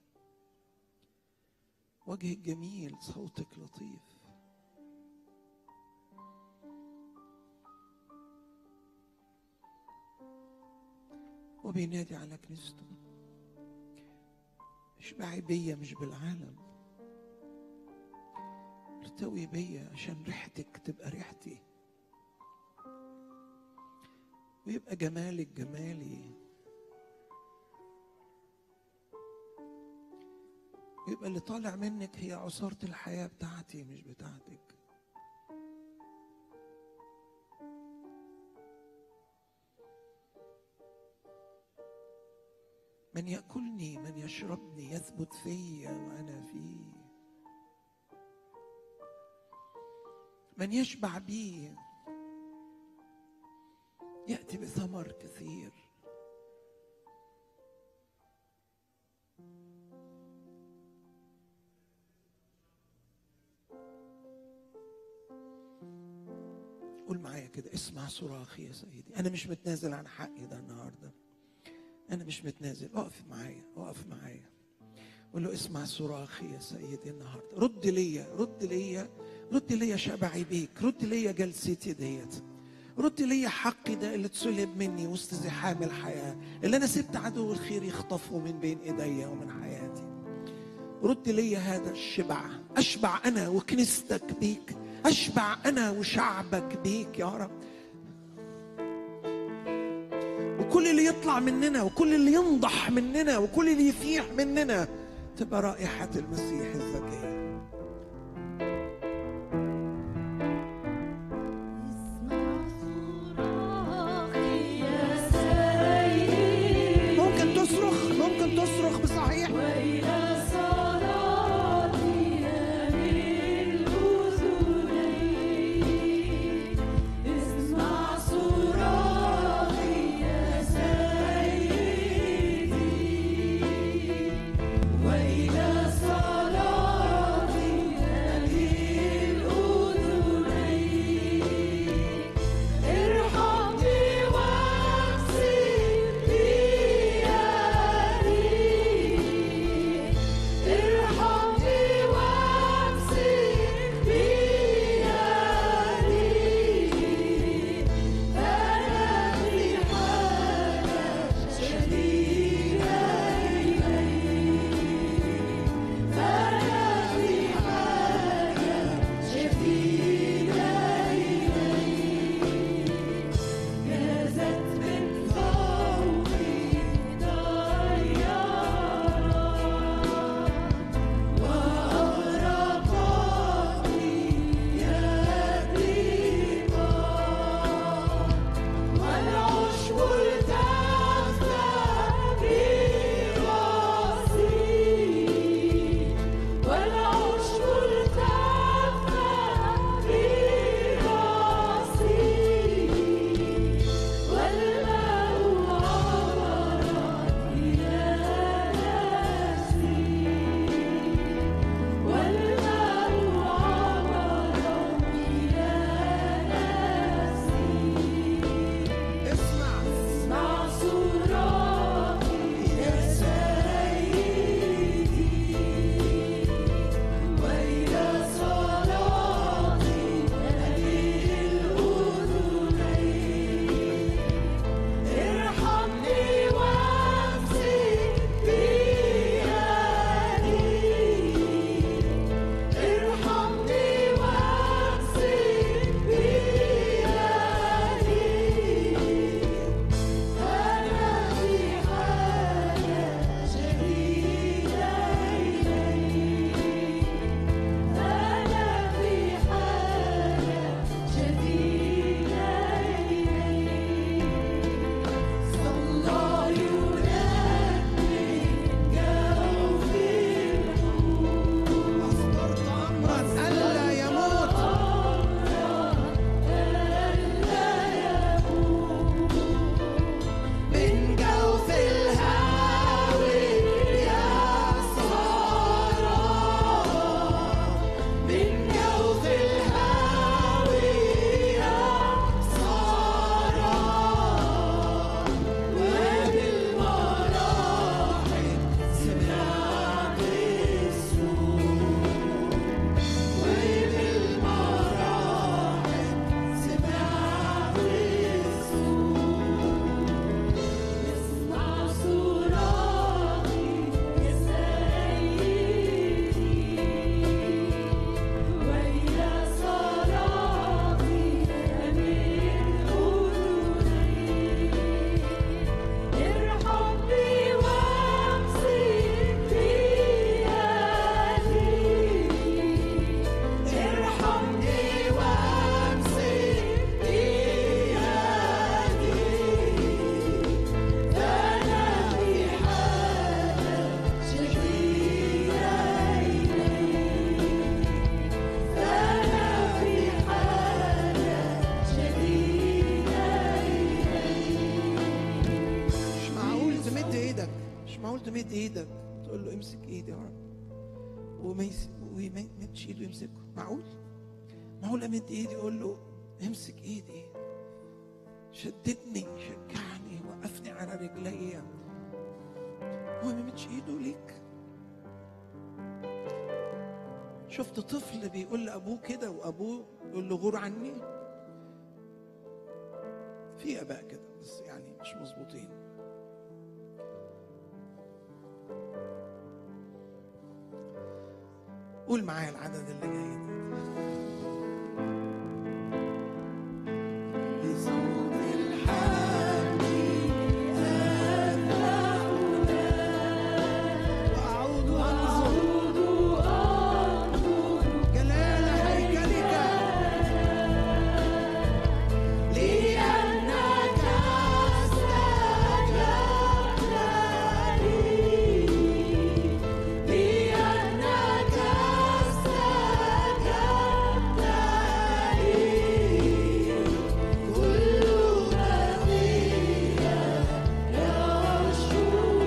وجهك جميل صوتك لطيف هو بينادي على كنيسته اشبعي بيا مش بالعالم ارتوي بيا عشان ريحتك تبقى ريحتي ويبقى جمالك جمالي يبقى اللي طالع منك هي عصارة الحياة بتاعتي مش بتاعتك من يأكلني من يشربني يثبت فيا وأنا فيه من يشبع بي يأتي بثمر كثير قول معايا كده اسمع صراخي يا سيدي أنا مش متنازل عن حقي ده النهارده أنا مش متنازل اقف معايا اقف معايا قول له اسمع صراخي يا سيدي النهارده رد ليا رد ليا رد ليا شبعي بيك رد ليا جلستي ديت رد ليا حقي ده اللي اتسلب مني وسط زحام الحياة اللي أنا سبت عدو الخير يخطفه من بين إيديا ومن حياتي رد ليا هذا الشبع أشبع أنا وكنيستك بيك أشبع أنا وشعبك بيك يا رب وكل اللي يطلع مننا وكل اللي ينضح مننا وكل اللي يفيح مننا تبقى رائحة المسيح الزكية ممكن تصرخ ممكن تصرخ بصحيح وإلى صلاتي أميل أذني اسمع صراخي يا سيدي وإلى صلاتي ايدك تقول له امسك ايدي يا رب وما يس... وما يمدش ايده يمسكه معقول معقول امد ايدي اقول له امسك ايدي شددني شجعني وقفني على رجلي هو ما يمدش ايده ليك شفت طفل بيقول لابوه كده وابوه يقول له غور عني في اباء كده بس يعني مش مظبوطين قول معايا العدد اللي جاي ده بصوت الحمد وأعود وأنظر جلال هيكلك لأنك استجبت لي لأنك استجبت لي كل ما فيا يشكر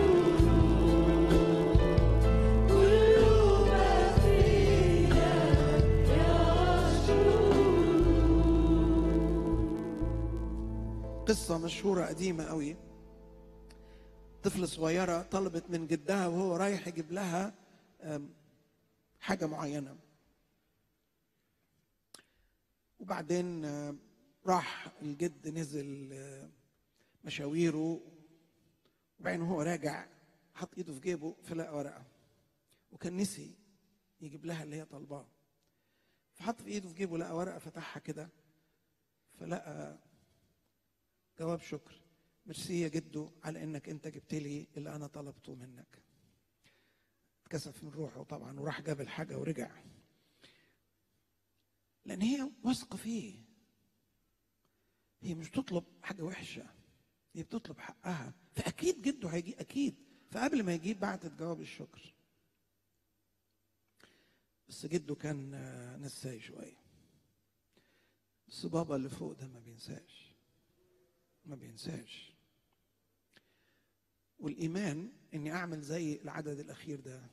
كل ما فيا قصة مشهورة قديمة قوي طفلة صغيرة طلبت من جدها وهو رايح يجيب لها أم، حاجة معينة وبعدين أم، راح الجد نزل أم، مشاويره وبعدين هو راجع حط ايده في جيبه فلقى ورقة وكان نسي يجيب لها اللي هي طالباه فحط في ايده في جيبه لقى ورقة فتحها كده فلقى جواب شكر ميرسي يا جدو على انك انت جبت لي اللي انا طلبته منك اتكسف من روحه طبعا وراح جاب الحاجه ورجع لان هي واثقه فيه هي مش بتطلب حاجه وحشه هي بتطلب حقها فاكيد جده هيجي اكيد فقبل ما يجيب بعتت جواب الشكر بس جده كان آه، نساي شويه بس بابا اللي فوق ده ما بينساش ما بينساش والايمان اني اعمل زي العدد الاخير ده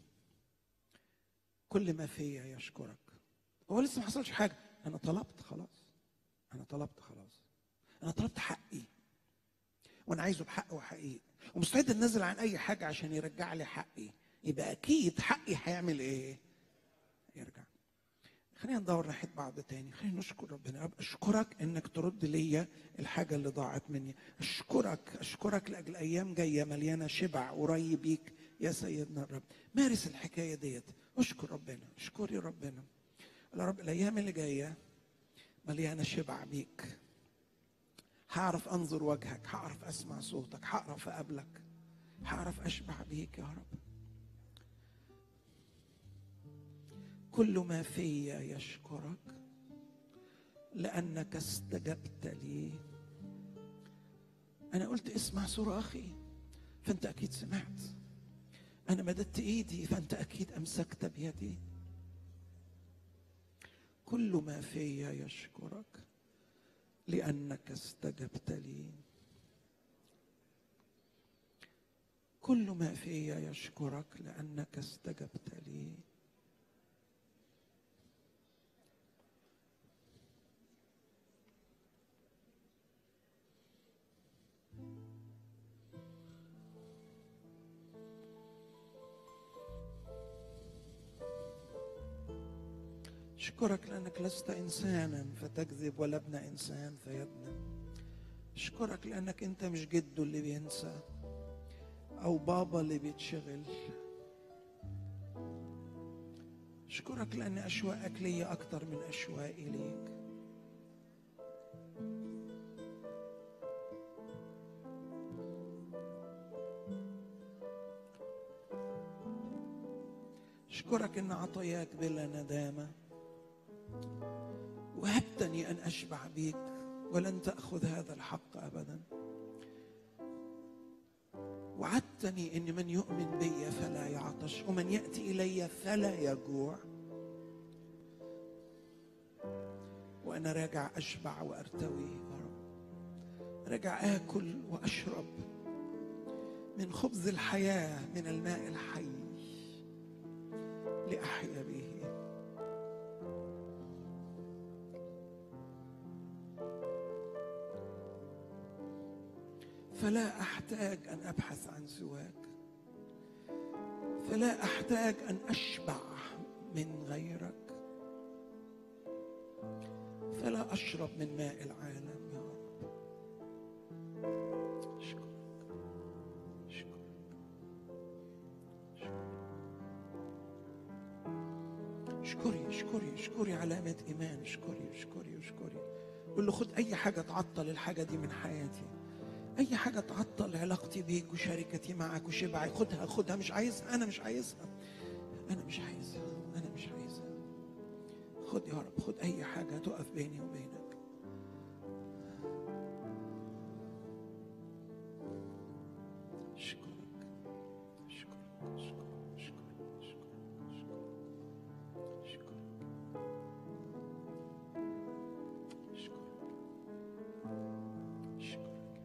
كل ما فيا يشكرك هو لسه ما حصلش حاجه انا طلبت خلاص انا طلبت خلاص انا طلبت حقي وانا عايزه بحق وحقيقي ومستعد انزل عن اي حاجه عشان يرجع لي حقي يبقى اكيد حقي هيعمل ايه يرجع خلينا ندور ناحيه بعض تاني خلينا نشكر ربنا يا رب اشكرك انك ترد ليا الحاجه اللي ضاعت مني اشكرك اشكرك لاجل ايام جايه مليانه شبع قريب بيك يا سيدنا الرب مارس الحكايه ديت اشكر ربنا اشكري ربنا يا رب الايام اللي جايه مليانه شبع بيك هعرف انظر وجهك هعرف اسمع صوتك هعرف اقابلك هعرف اشبع بيك يا رب كل ما في يشكرك لانك استجبت لي انا قلت اسمع صراخي فانت اكيد سمعت انا مددت ايدي فانت اكيد امسكت بيدي كل ما في يشكرك لانك استجبت لي كل ما في يشكرك لانك استجبت لي أشكرك لأنك لست إنسانا فتكذب ولا ابن إنسان فيدنى أشكرك لأنك أنت مش جده اللي بينسى أو بابا اللي بيتشغل أشكرك لأن أشواقك لي أكتر من أشواقي ليك أشكرك إن عطاياك بلا ندامة وهبتني أن أشبع بيك ولن تأخذ هذا الحق أبدا وعدتني ان من يؤمن بي فلا يعطش ومن ياتي الي فلا يجوع وانا راجع اشبع وارتوي يا رب راجع اكل واشرب من خبز الحياة من الماء الحي لأحيا به فلا أحتاج أن أبحث عن سواك فلا أحتاج أن أشبع من غيرك فلا أشرب من ماء العالم يا رب أشكرك أشكرك اشكري اشكري اشكري علامة إيمان اشكري اشكري اشكري قول له خد أي حاجة تعطل الحاجة دي من حياتي أي حاجة تعطل علاقتي بيك وشركتي معك وشبعي خدها خدها مش عايزها أنا مش عايزها أنا مش عايزها أنا مش عايزها خد يا رب خد أي حاجة تقف بيني وبينك أشكرك أشكرك أشكرك أشكرك أشكرك أشكرك أشكرك أشكرك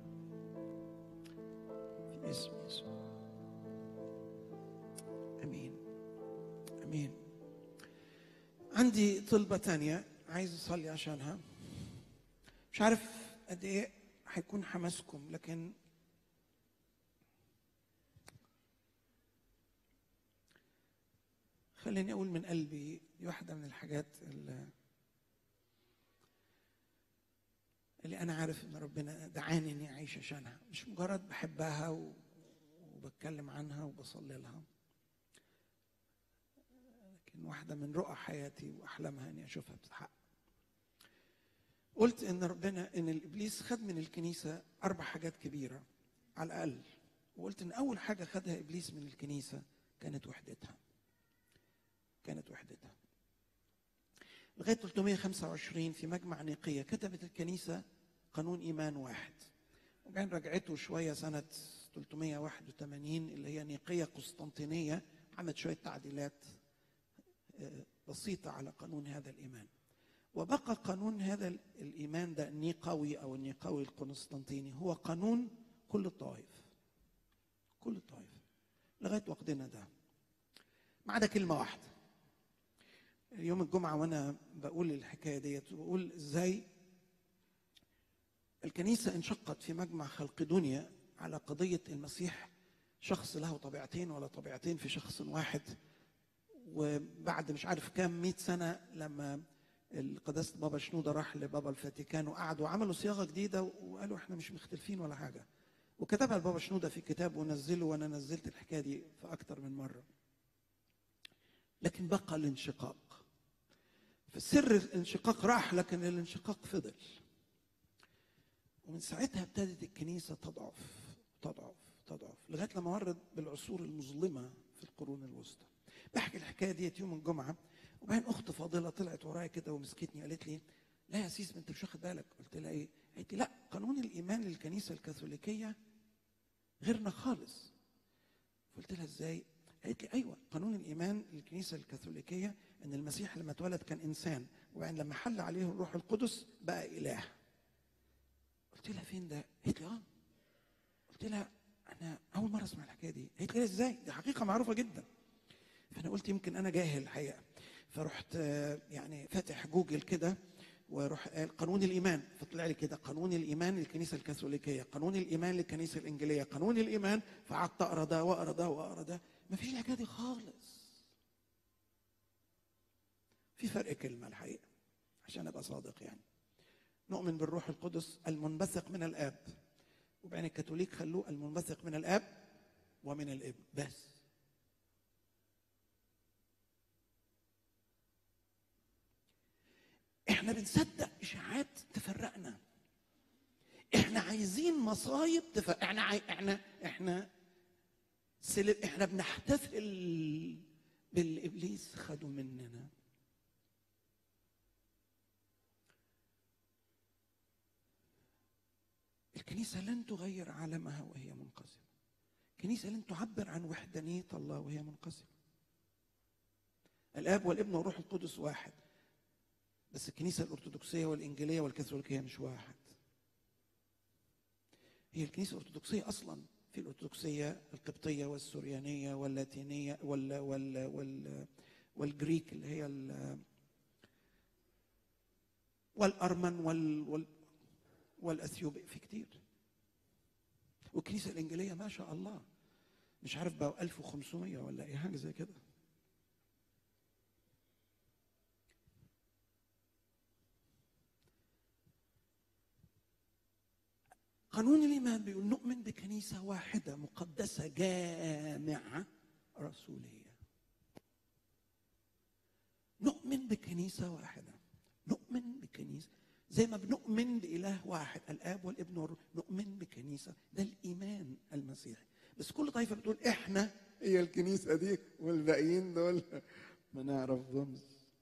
في اسم يسوع امين امين عندي طلبة تانية عايز اصلي عشانها مش عارف قد ايه هيكون حماسكم لكن خليني اقول من قلبي دي واحدة من الحاجات اللي اللي انا عارف ان ربنا دعاني اني اعيش عشانها مش مجرد بحبها و... وبتكلم عنها وبصلي لها لكن واحدة من رؤى حياتي واحلامها اني اشوفها بتتحقق قلت ان ربنا ان الابليس خد من الكنيسة اربع حاجات كبيرة على الاقل وقلت ان اول حاجة خدها ابليس من الكنيسة كانت وحدتها كانت وحدتها لغايه 325 في مجمع نيقيه كتبت الكنيسه قانون ايمان واحد وبعدين رجعته شويه سنه 381 اللي هي نيقيه قسطنطينيه عملت شويه تعديلات آه، بسيطه على قانون هذا الايمان وبقى قانون هذا ال- الايمان ده النيقوي او النيقوي القسطنطيني هو قانون كل الطوائف كل الطوائف لغايه وقتنا ده ما عدا كلمه واحده يوم الجمعة وأنا بقول الحكاية ديت وبقول إزاي الكنيسة انشقت في مجمع خلق دنيا على قضية المسيح شخص له طبيعتين ولا طبيعتين في شخص واحد وبعد مش عارف كام مئة سنة لما القداسة بابا شنودة راح لبابا الفاتيكان وقعدوا وعملوا صياغة جديدة وقالوا احنا مش مختلفين ولا حاجة وكتبها البابا شنودة في كتاب ونزله وأنا نزلت الحكاية دي في أكتر من مرة لكن بقى الانشقاق فسر الانشقاق راح لكن الانشقاق فضل ومن ساعتها ابتدت الكنيسة تضعف تضعف تضعف لغاية لما مرت بالعصور المظلمة في القرون الوسطى بحكي الحكاية ديت يوم الجمعة وبعدين أخت فاضلة طلعت ورايا كده ومسكتني قالت لي لا يا سيس ما أنت مش واخد بالك قلت لها إيه؟ قالت لي لا قانون الإيمان للكنيسة الكاثوليكية غيرنا خالص قلت لها ازاي؟ قالت لي ايوه قانون الايمان للكنيسه الكاثوليكيه ان المسيح لما اتولد كان انسان وبعدين لما حل عليه الروح القدس بقى اله. قلت لها فين ده؟ قالت لي اه. قلت لها انا اول مره اسمع الحكايه دي، قالت لي ازاي؟ دي حقيقه معروفه جدا. فانا قلت يمكن انا جاهل الحقيقه. فرحت آه، يعني فاتح جوجل كده وروح قال قانون الايمان فطلع لي كده قانون الايمان للكنيسه الكاثوليكيه، قانون الايمان للكنيسه الانجيليه، قانون الايمان فقعدت اقرا ده واقرا ده واقرا ده ما فيش الحكايه دي خالص في فرق كلمه الحقيقه عشان ابقى صادق يعني نؤمن بالروح القدس المنبثق من الاب وبعدين الكاثوليك خلوه المنبثق من الاب ومن الابن بس احنا بنصدق اشاعات تفرقنا احنا عايزين مصايب تفرق احنا عاي... احنا احنا سلب احنا بنحتفل بالابليس خدوا مننا الكنيسه لن تغير عالمها وهي منقسمه الكنيسه لن تعبر عن وحدانيه الله وهي منقسمه الاب والابن والروح القدس واحد بس الكنيسه الارثوذكسيه والانجيليه والكاثوليكيه مش واحد هي الكنيسه الارثوذكسيه اصلا في الأرثوذكسية القبطية والسوريانية واللاتينية وال وال وال والجريك اللي هي ال والأرمن وال وال والأثيوبي في كتير والكنيسة الإنجيلية ما شاء الله مش عارف بقى 1500 ولا ايه حاجة زي كده قانون الإيمان بيقول نؤمن بكنيسة واحدة مقدسة جامعة رسولية نؤمن بكنيسة واحدة نؤمن بكنيسة زي ما بنؤمن بإله واحد الآب والابن والروح نؤمن بكنيسة ده الإيمان المسيحي بس كل طائفة بتقول إحنا هي الكنيسة دي والباقيين دول ما نعرفهمش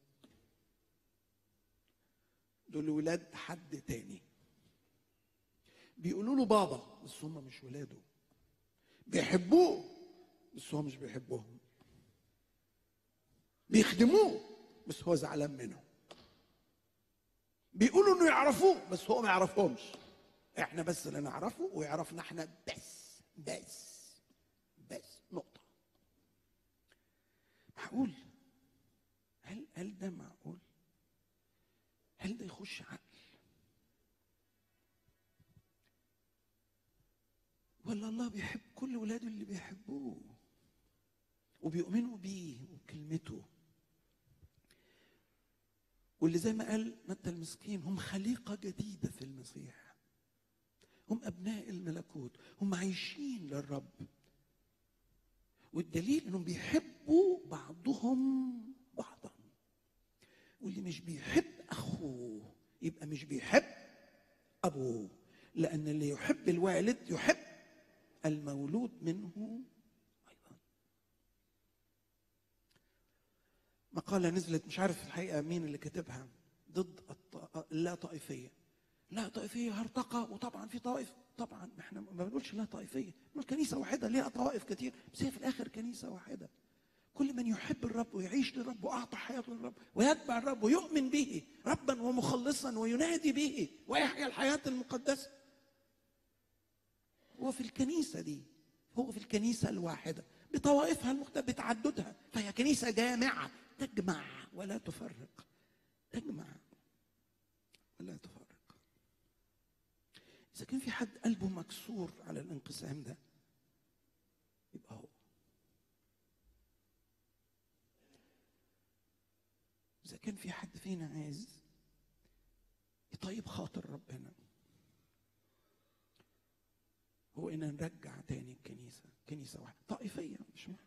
دول ولاد حد تاني بيقولوا له بابا بس هم مش ولاده بيحبوه بس هو مش بيحبهم بيخدموه بس هو زعلان منهم بيقولوا انه يعرفوه بس هو ما يعرفهمش احنا بس اللي نعرفه ويعرفنا احنا بس بس بس نقطة معقول هل هل ده معقول؟ هل ده يخش عقل؟ ولا الله بيحب كل ولاده اللي بيحبوه وبيؤمنوا بيه وبكلمته واللي زي ما قال متى المسكين هم خليقة جديدة في المسيح هم أبناء الملكوت هم عايشين للرب والدليل انهم بيحبوا بعضهم بعضا واللي مش بيحب اخوه يبقى مش بيحب ابوه لان اللي يحب الوالد يحب المولود منه ايضا مقاله نزلت مش عارف الحقيقه مين اللي كاتبها ضد الط- اللا طائفيه لا طائفيه هرطقه وطبعا في طائف طبعا احنا ما بنقولش لا طائفيه بنقول كنيسه واحده ليها طوائف كتير بس هي في الاخر كنيسه واحده كل من يحب الرب ويعيش للرب واعطى حياته للرب ويتبع الرب ويؤمن به ربا ومخلصا وينادي به ويحيا الحياه المقدسه هو في الكنيسه دي هو في الكنيسه الواحده بطوائفها المختلفه بتعددها فهي كنيسه جامعه تجمع ولا تفرق تجمع ولا تفرق اذا كان في حد قلبه مكسور على الانقسام ده يبقى هو اذا كان في حد فينا عايز يطيب خاطر ربنا هو ان نرجع تاني الكنيسه كنيسه واحده طائفيه مش مهم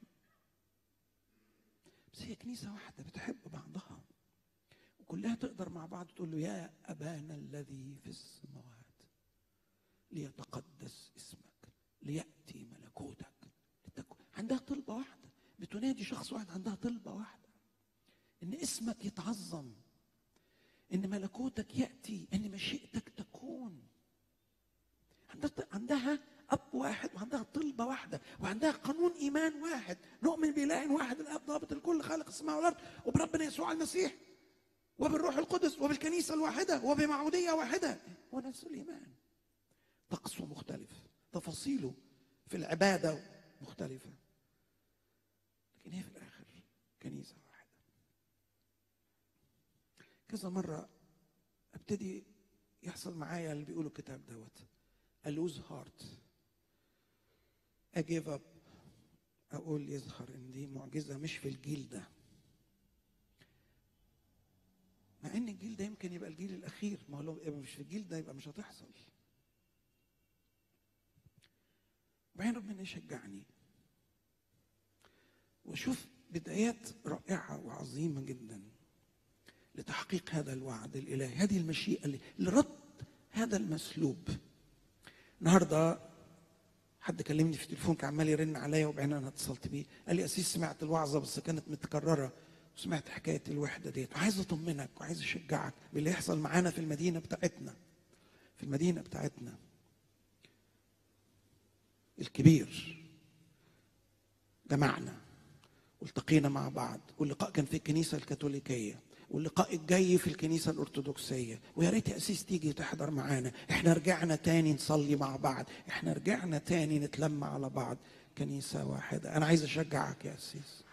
بس هي كنيسه واحده بتحب بعضها وكلها تقدر مع بعض تقول له يا ابانا الذي في السماوات ليتقدس اسمك لياتي ملكوتك لتكن عندها طلبه واحده بتنادي شخص واحد عندها طلبه واحده ان اسمك يتعظم ان ملكوتك ياتي ان مشيئتك تكون عندها عندها اب واحد وعندها طلبه واحده وعندها قانون ايمان واحد نؤمن باله واحد الاب ضابط الكل خالق السماء والارض وبربنا يسوع المسيح وبالروح القدس وبالكنيسه الواحده وبمعموديه واحده هو نفس الايمان طقسه مختلف تفاصيله في العباده مختلفه لكن هي في الاخر كنيسه واحده كذا مره ابتدي يحصل معايا اللي بيقولوا الكتاب دوت ألوز هارت أجيف أب أقول يظهر إن دي معجزة مش في الجيل ده مع إن الجيل ده يمكن يبقى الجيل الأخير ما هو لو يبقى مش في الجيل ده يبقى مش هتحصل وبعدين ربنا يشجعني واشوف بدايات رائعة وعظيمة جدا لتحقيق هذا الوعد الإلهي هذه المشيئة اللي- لرد هذا المسلوب النهارده حد كلمني في التليفون كان عمال يرن عليا وبعدين انا اتصلت بيه قال لي اسيس سمعت الوعظه بس كانت متكرره وسمعت حكايه الوحده ديت وعايز اطمنك وعايز اشجعك باللي يحصل معانا في المدينه بتاعتنا في المدينه بتاعتنا الكبير جمعنا والتقينا مع بعض واللقاء كان في الكنيسه الكاثوليكيه واللقاء الجاي في الكنيسة الأرثوذكسية ويا ريت يا أسيس تيجي تحضر معانا احنا رجعنا تاني نصلي مع بعض احنا رجعنا تاني نتلم على بعض كنيسة واحدة أنا عايز أشجعك يا أسيس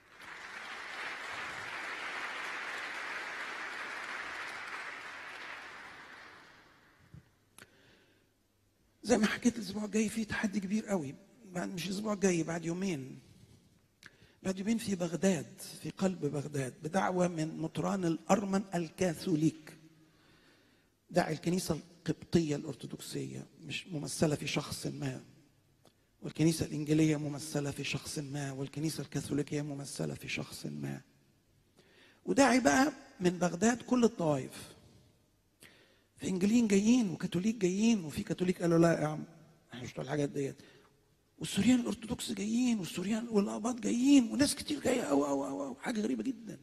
زي ما حكيت الاسبوع الجاي في تحدي كبير قوي بعد مش الاسبوع الجاي بعد يومين بعد يومين في بغداد في قلب بغداد بدعوه من مطران الارمن الكاثوليك داعي الكنيسه القبطيه الارثوذكسيه مش ممثله في شخص ما والكنيسه الانجيليه ممثله في شخص ما والكنيسه الكاثوليكيه ممثله في شخص ما وداعي بقى من بغداد كل الطوائف في انجليين جايين وكاثوليك جايين وفي كاثوليك قالوا لا يا عم احنا مش بتوع الحاجات ديت والسوريان الارثوذكس جايين والسوريان والاباط جايين وناس كتير جايه أو أو أو أو حاجه غريبه جدا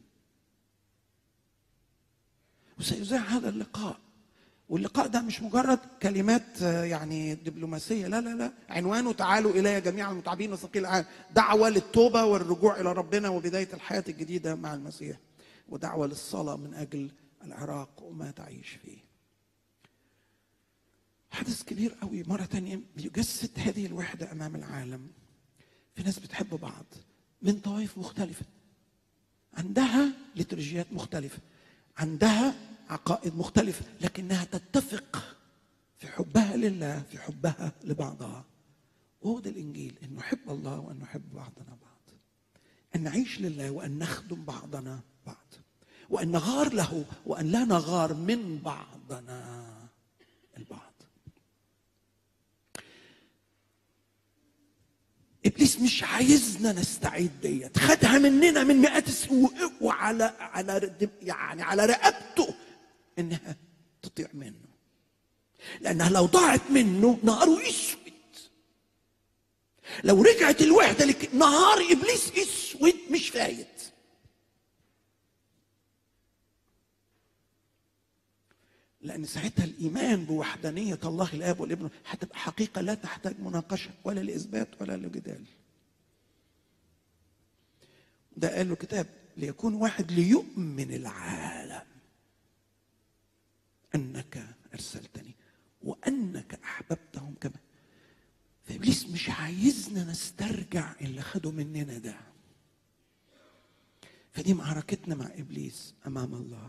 وسيذاع هذا اللقاء واللقاء ده مش مجرد كلمات آه، يعني دبلوماسيه لا لا لا عنوانه تعالوا الي جميع المتعبين وثقيل العالم دعوه للتوبه والرجوع الى ربنا وبدايه الحياه الجديده مع المسيح ودعوه للصلاه من اجل العراق وما تعيش فيه حدث كبير قوي مرة تانية بيجسد هذه الوحدة أمام العالم في ناس بتحب بعض من طوائف مختلفة عندها لترجيات مختلفة عندها عقائد مختلفة لكنها تتفق في حبها لله في حبها لبعضها وهو ده الإنجيل أن نحب الله وأن نحب بعضنا بعض أن نعيش لله وأن نخدم بعضنا بعض وأن نغار له وأن لا نغار من بعضنا البعض ابليس مش عايزنا نستعيد ديت خدها مننا من مئات السنين وعلى على رد- يعني على رقبته انها تطيع منه لانها لو ضاعت منه نهاره اسود لو رجعت الوحده لك نهار ابليس اسود مش فايت لأن ساعتها الإيمان بوحدانية الله الآب والابن هتبقى حقيقة لا تحتاج مناقشة ولا لإثبات ولا لجدال. ده قال له كتاب ليكون واحد ليؤمن العالم أنك أرسلتني وأنك أحببتهم كما فإبليس مش عايزنا نسترجع اللي خده مننا ده. فدي معركتنا مع إبليس أمام الله.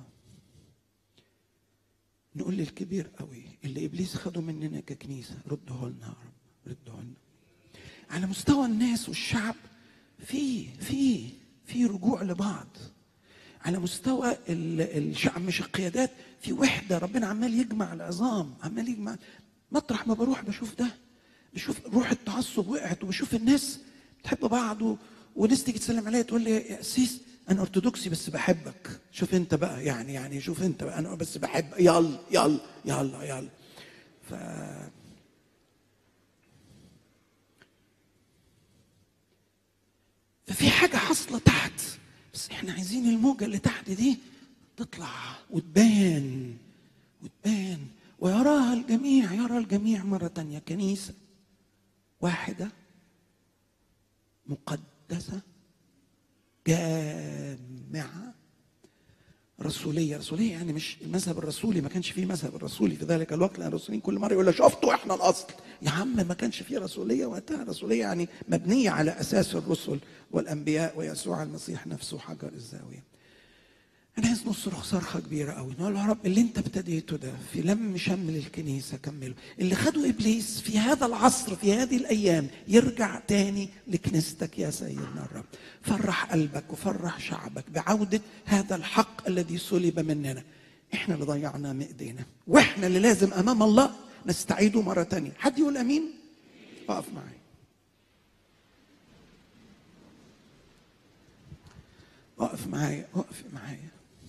نقول للكبير قوي اللي ابليس خده مننا ككنيسه رده لنا يا رب رده لنا على مستوى الناس والشعب في في في رجوع لبعض على مستوى ال- الشعب مش القيادات في وحده ربنا عمال يجمع العظام عمال يجمع مطرح ما بروح بشوف ده بشوف روح التعصب وقعت وبشوف الناس بتحب بعض و... وناس تيجي تسلم عليا تقول لي يا قسيس انا ارثوذكسي بس بحبك شوف انت بقى يعني يعني شوف انت بقى انا بس بحب يلا يلا يلا يلا ف ففي حاجة حاصلة تحت بس احنا عايزين الموجة اللي تحت دي تطلع وتبان وتبان ويراها الجميع يرى الجميع مرة تانية كنيسة واحدة مقدسة جامعة رسولية رسولية يعني مش المذهب الرسولي ما كانش فيه مذهب الرسولي في ذلك الوقت لأن الرسولين كل مرة يقول له شفتوا احنا الأصل يا عم ما كانش فيه رسولية وقتها الرسولية يعني مبنية على أساس الرسل والأنبياء ويسوع المسيح نفسه حجر الزاوية أنا عايز نصرخ صرخة كبيرة قوي نقول له يا رب اللي أنت ابتديته ده في لم شمل الكنيسة كمله اللي خده إبليس في هذا العصر في هذه الأيام يرجع تاني لكنيستك يا سيدنا الرب فرح قلبك وفرح شعبك بعودة هذا الحق الذي سلب مننا احنا اللي ضيعناه من ايدينا واحنا اللي لازم امام الله نستعيده مرة تانية حد يقول امين اقف معي اقف معايا اقف معايا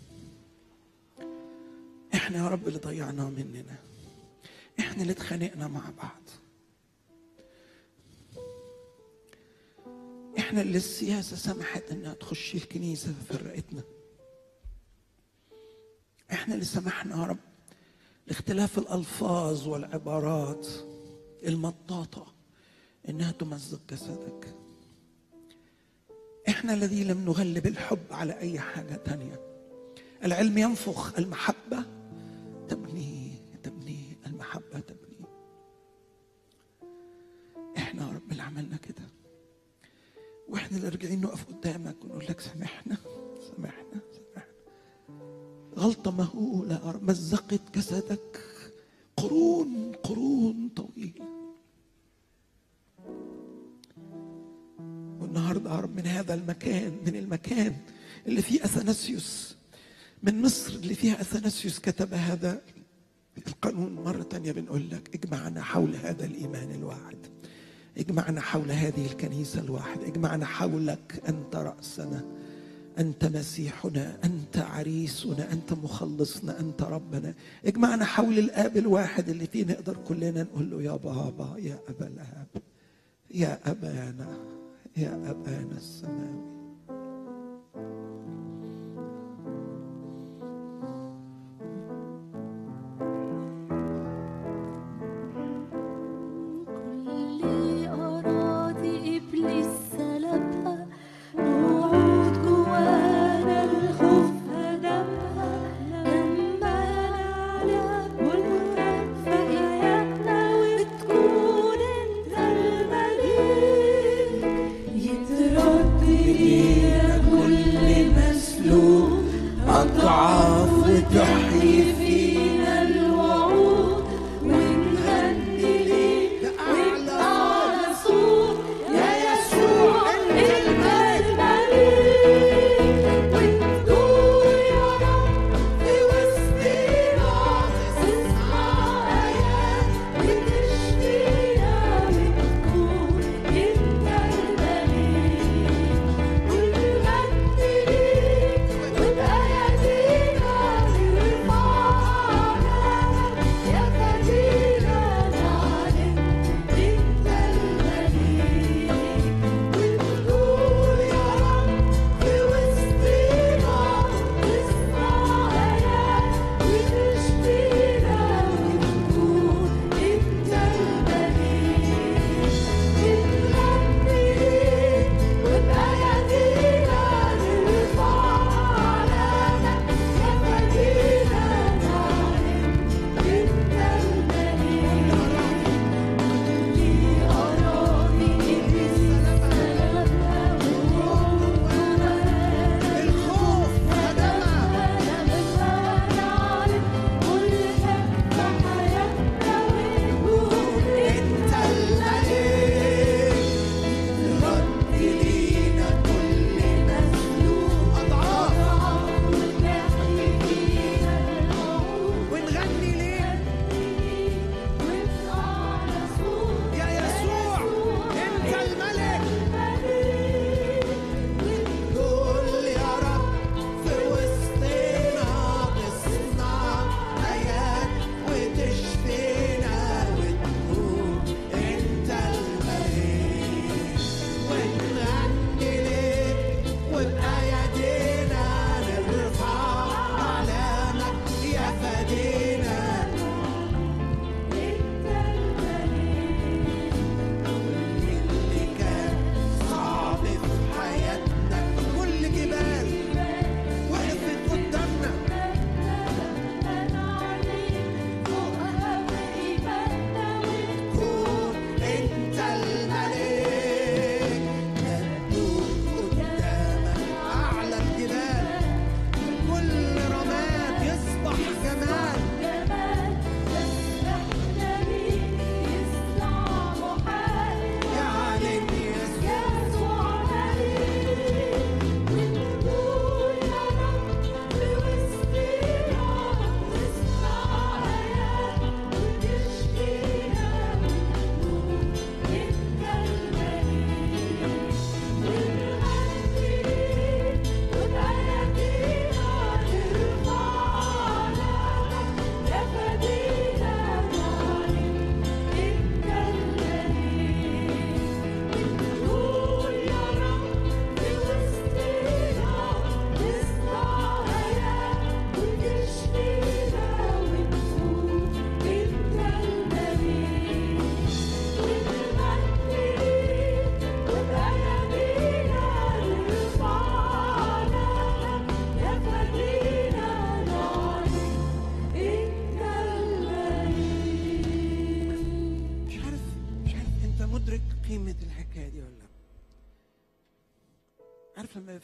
احنا يا رب اللي ضيعناه مننا احنا اللي اتخانقنا مع بعض احنا اللي السياسة سمحت انها تخش الكنيسة فرقتنا احنا اللي سمحنا يا رب لاختلاف الالفاظ والعبارات المطاطة انها تمزق جسدك احنا الذي لم نغلب الحب على اي حاجة تانية العلم ينفخ المحبة تبني تبني المحبة تبني احنا يا رب اللي عملنا كده واحنا اللي راجعين نقف قدامك ونقول لك سامحنا سامحنا سامحنا غلطة مهولة يا رب مزقت جسدك قرون قرون طويلة والنهارده يا رب من هذا المكان من المكان اللي فيه اثناسيوس من مصر اللي فيها اثناسيوس كتب هذا القانون مرة تانية بنقول لك اجمعنا حول هذا الإيمان الواحد اجمعنا حول هذه الكنيسة الواحدة اجمعنا حولك أنت رأسنا أنت مسيحنا أنت عريسنا أنت مخلصنا أنت ربنا اجمعنا حول الآب الواحد اللي فيه نقدر كلنا نقول له يا بابا يا أبا الآب يا أبانا يا أبانا السماوي كل أراضي إبليس سلبها نعود جوانا الخوف هدمها لما نعلم ونوفق حياتنا وتكون أنت الملك يتردد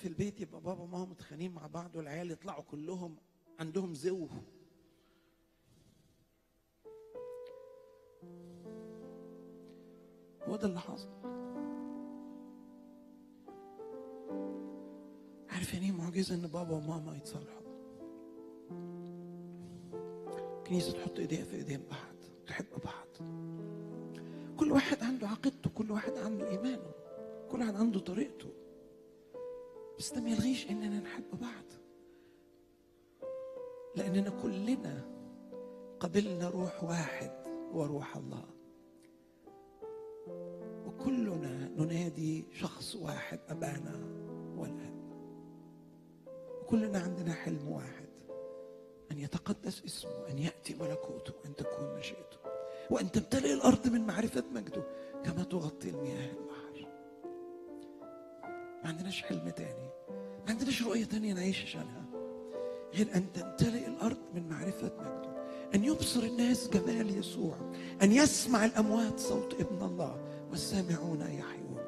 في البيت يبقى بابا وماما متخانقين مع بعض والعيال يطلعوا كلهم عندهم زو هو ده اللي حصل عارف يعني ايه معجزه ان بابا وماما يتصالحوا كنيسه تحط ايديها في ايدين بعض تحب بعض كل واحد عنده عقيدته كل واحد عنده ايمانه كل واحد عنده طريقته بس ده ما يلغيش اننا نحب بعض لاننا كلنا قبلنا روح واحد وروح الله وكلنا ننادي شخص واحد ابانا والاب وكلنا عندنا حلم واحد ان يتقدس اسمه ان ياتي ملكوته ان تكون مشيئته وان تمتلئ الارض من معرفه مجده كما تغطي المياه البحر ما عندناش حلم تاني ما عندناش رؤيه تانية نعيش عشانها غير ان تمتلئ الارض من معرفه مجده ان يبصر الناس جمال يسوع ان يسمع الاموات صوت ابن الله والسامعون يحيون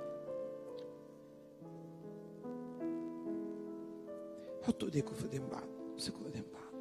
حطوا ايديكم في ايدين بعض امسكوا ايدين بعض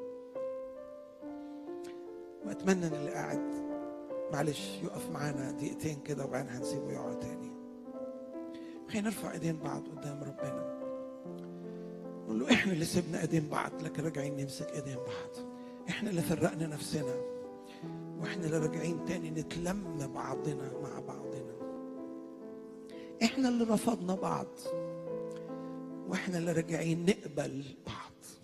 واتمنى ان اللي قاعد معلش يقف معانا دقيقتين كده وبعدين هنسيبه يقعد تاني خلينا نرفع ايدين بعض قدام ربنا نقول له احنا اللي سيبنا ايدين بعض لكن راجعين نمسك ايدين بعض احنا اللي فرقنا نفسنا واحنا اللي راجعين تاني نتلم بعضنا مع بعضنا احنا اللي رفضنا بعض واحنا اللي راجعين نقبل بعض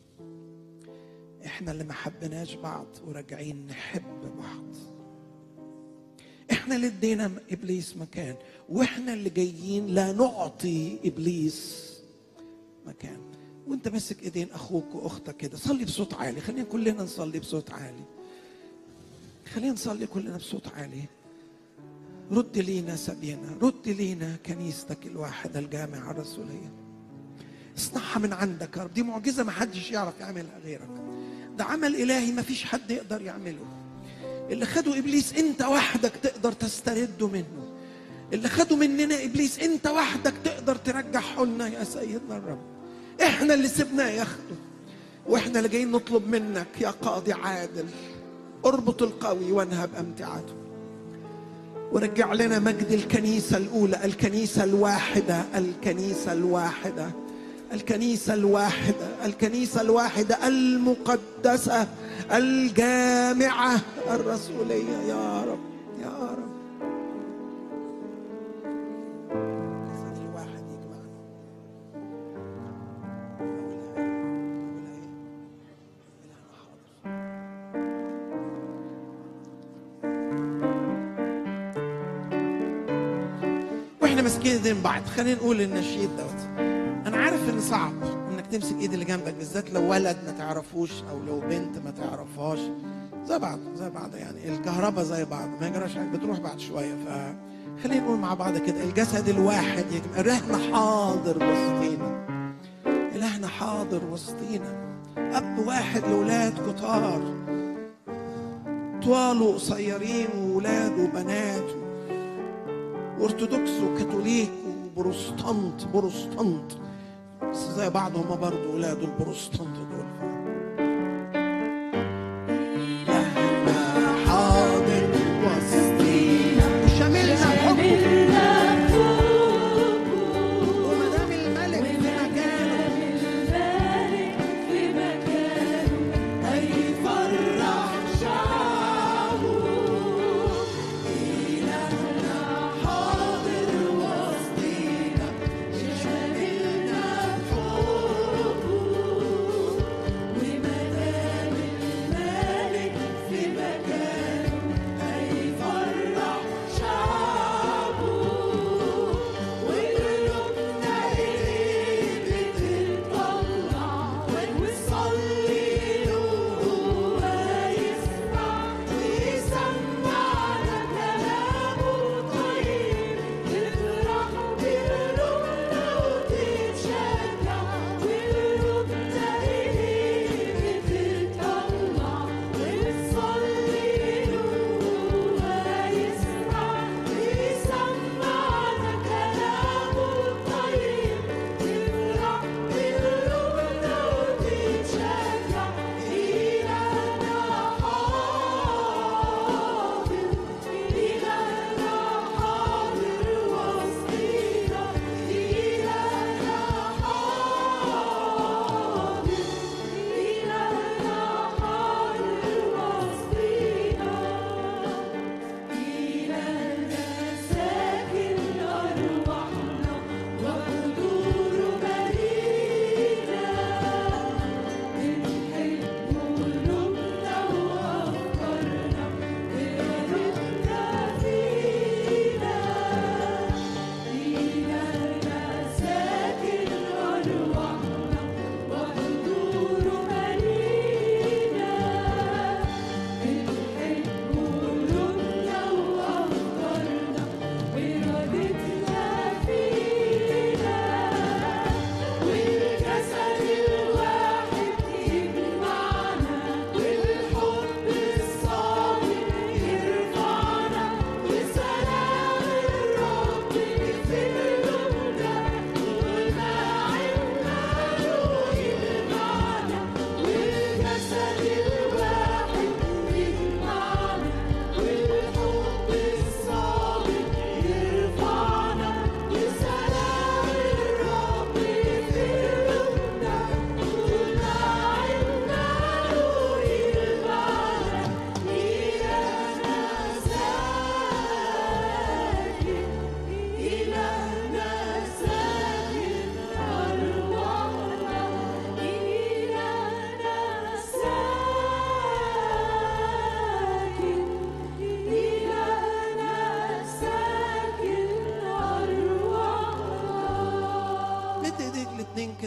احنا اللي ما حبناش بعض وراجعين نحب بعض احنا اللي ادينا ابليس مكان واحنا اللي جايين لا نعطي ابليس مكان وانت ماسك ايدين اخوك واختك كده صلي بصوت عالي خلينا كلنا نصلي بصوت عالي خلينا نصلي كلنا بصوت عالي رد لينا سبينا رد لينا كنيستك الواحدة الجامعة الرسولية اصنعها من عندك يا رب دي معجزة ما حدش يعرف يعملها غيرك ده عمل إلهي ما فيش حد يقدر يعمله اللي خده إبليس أنت وحدك تقدر تسترده منه اللي خده مننا إبليس أنت وحدك تقدر ترجعه لنا يا سيدنا الرب احنا اللي سيبناه ياخده واحنا اللي جايين نطلب منك يا قاضي عادل اربط القوي وانهب امتعته ورجع لنا مجد الكنيسة الأولى الكنيسة الواحدة الكنيسة الواحدة الكنيسة الواحدة الكنيسة الواحدة المقدسة الجامعة الرسولية يا رب يا رب جسد الواحد يجمعنا أولها أولها إيه؟ إلهنا حاضر واحنا ماسكين ايدين بعض خلينا نقول النشيد دوت انا عارف ان صعب انك تمسك ايد اللي جنبك بالذات لو ولد ما تعرفوش او لو بنت ما تعرفهاش زي بعض زي بعض يعني الكهرباء زي بعض ما يجراش حاجه بتروح بعد شويه ف خلينا نقول مع بعض كده الجسد الواحد يجمع الهنا حاضر وسطينا الهنا حاضر وسطينا اب واحد لاولاد كتار طوال وقصيرين وولاد وبنات وارثوذكس وكاثوليك وبروستانت بروستانت بس زي بعض هما برضه ولاد البروستانت دول إلهنا حاضر وسطينا وشاملنا بحبه وما دام الملك في مكانه في مكانه هيفرح شعبه إلهنا حاضر وسطينا شاملنا بحبه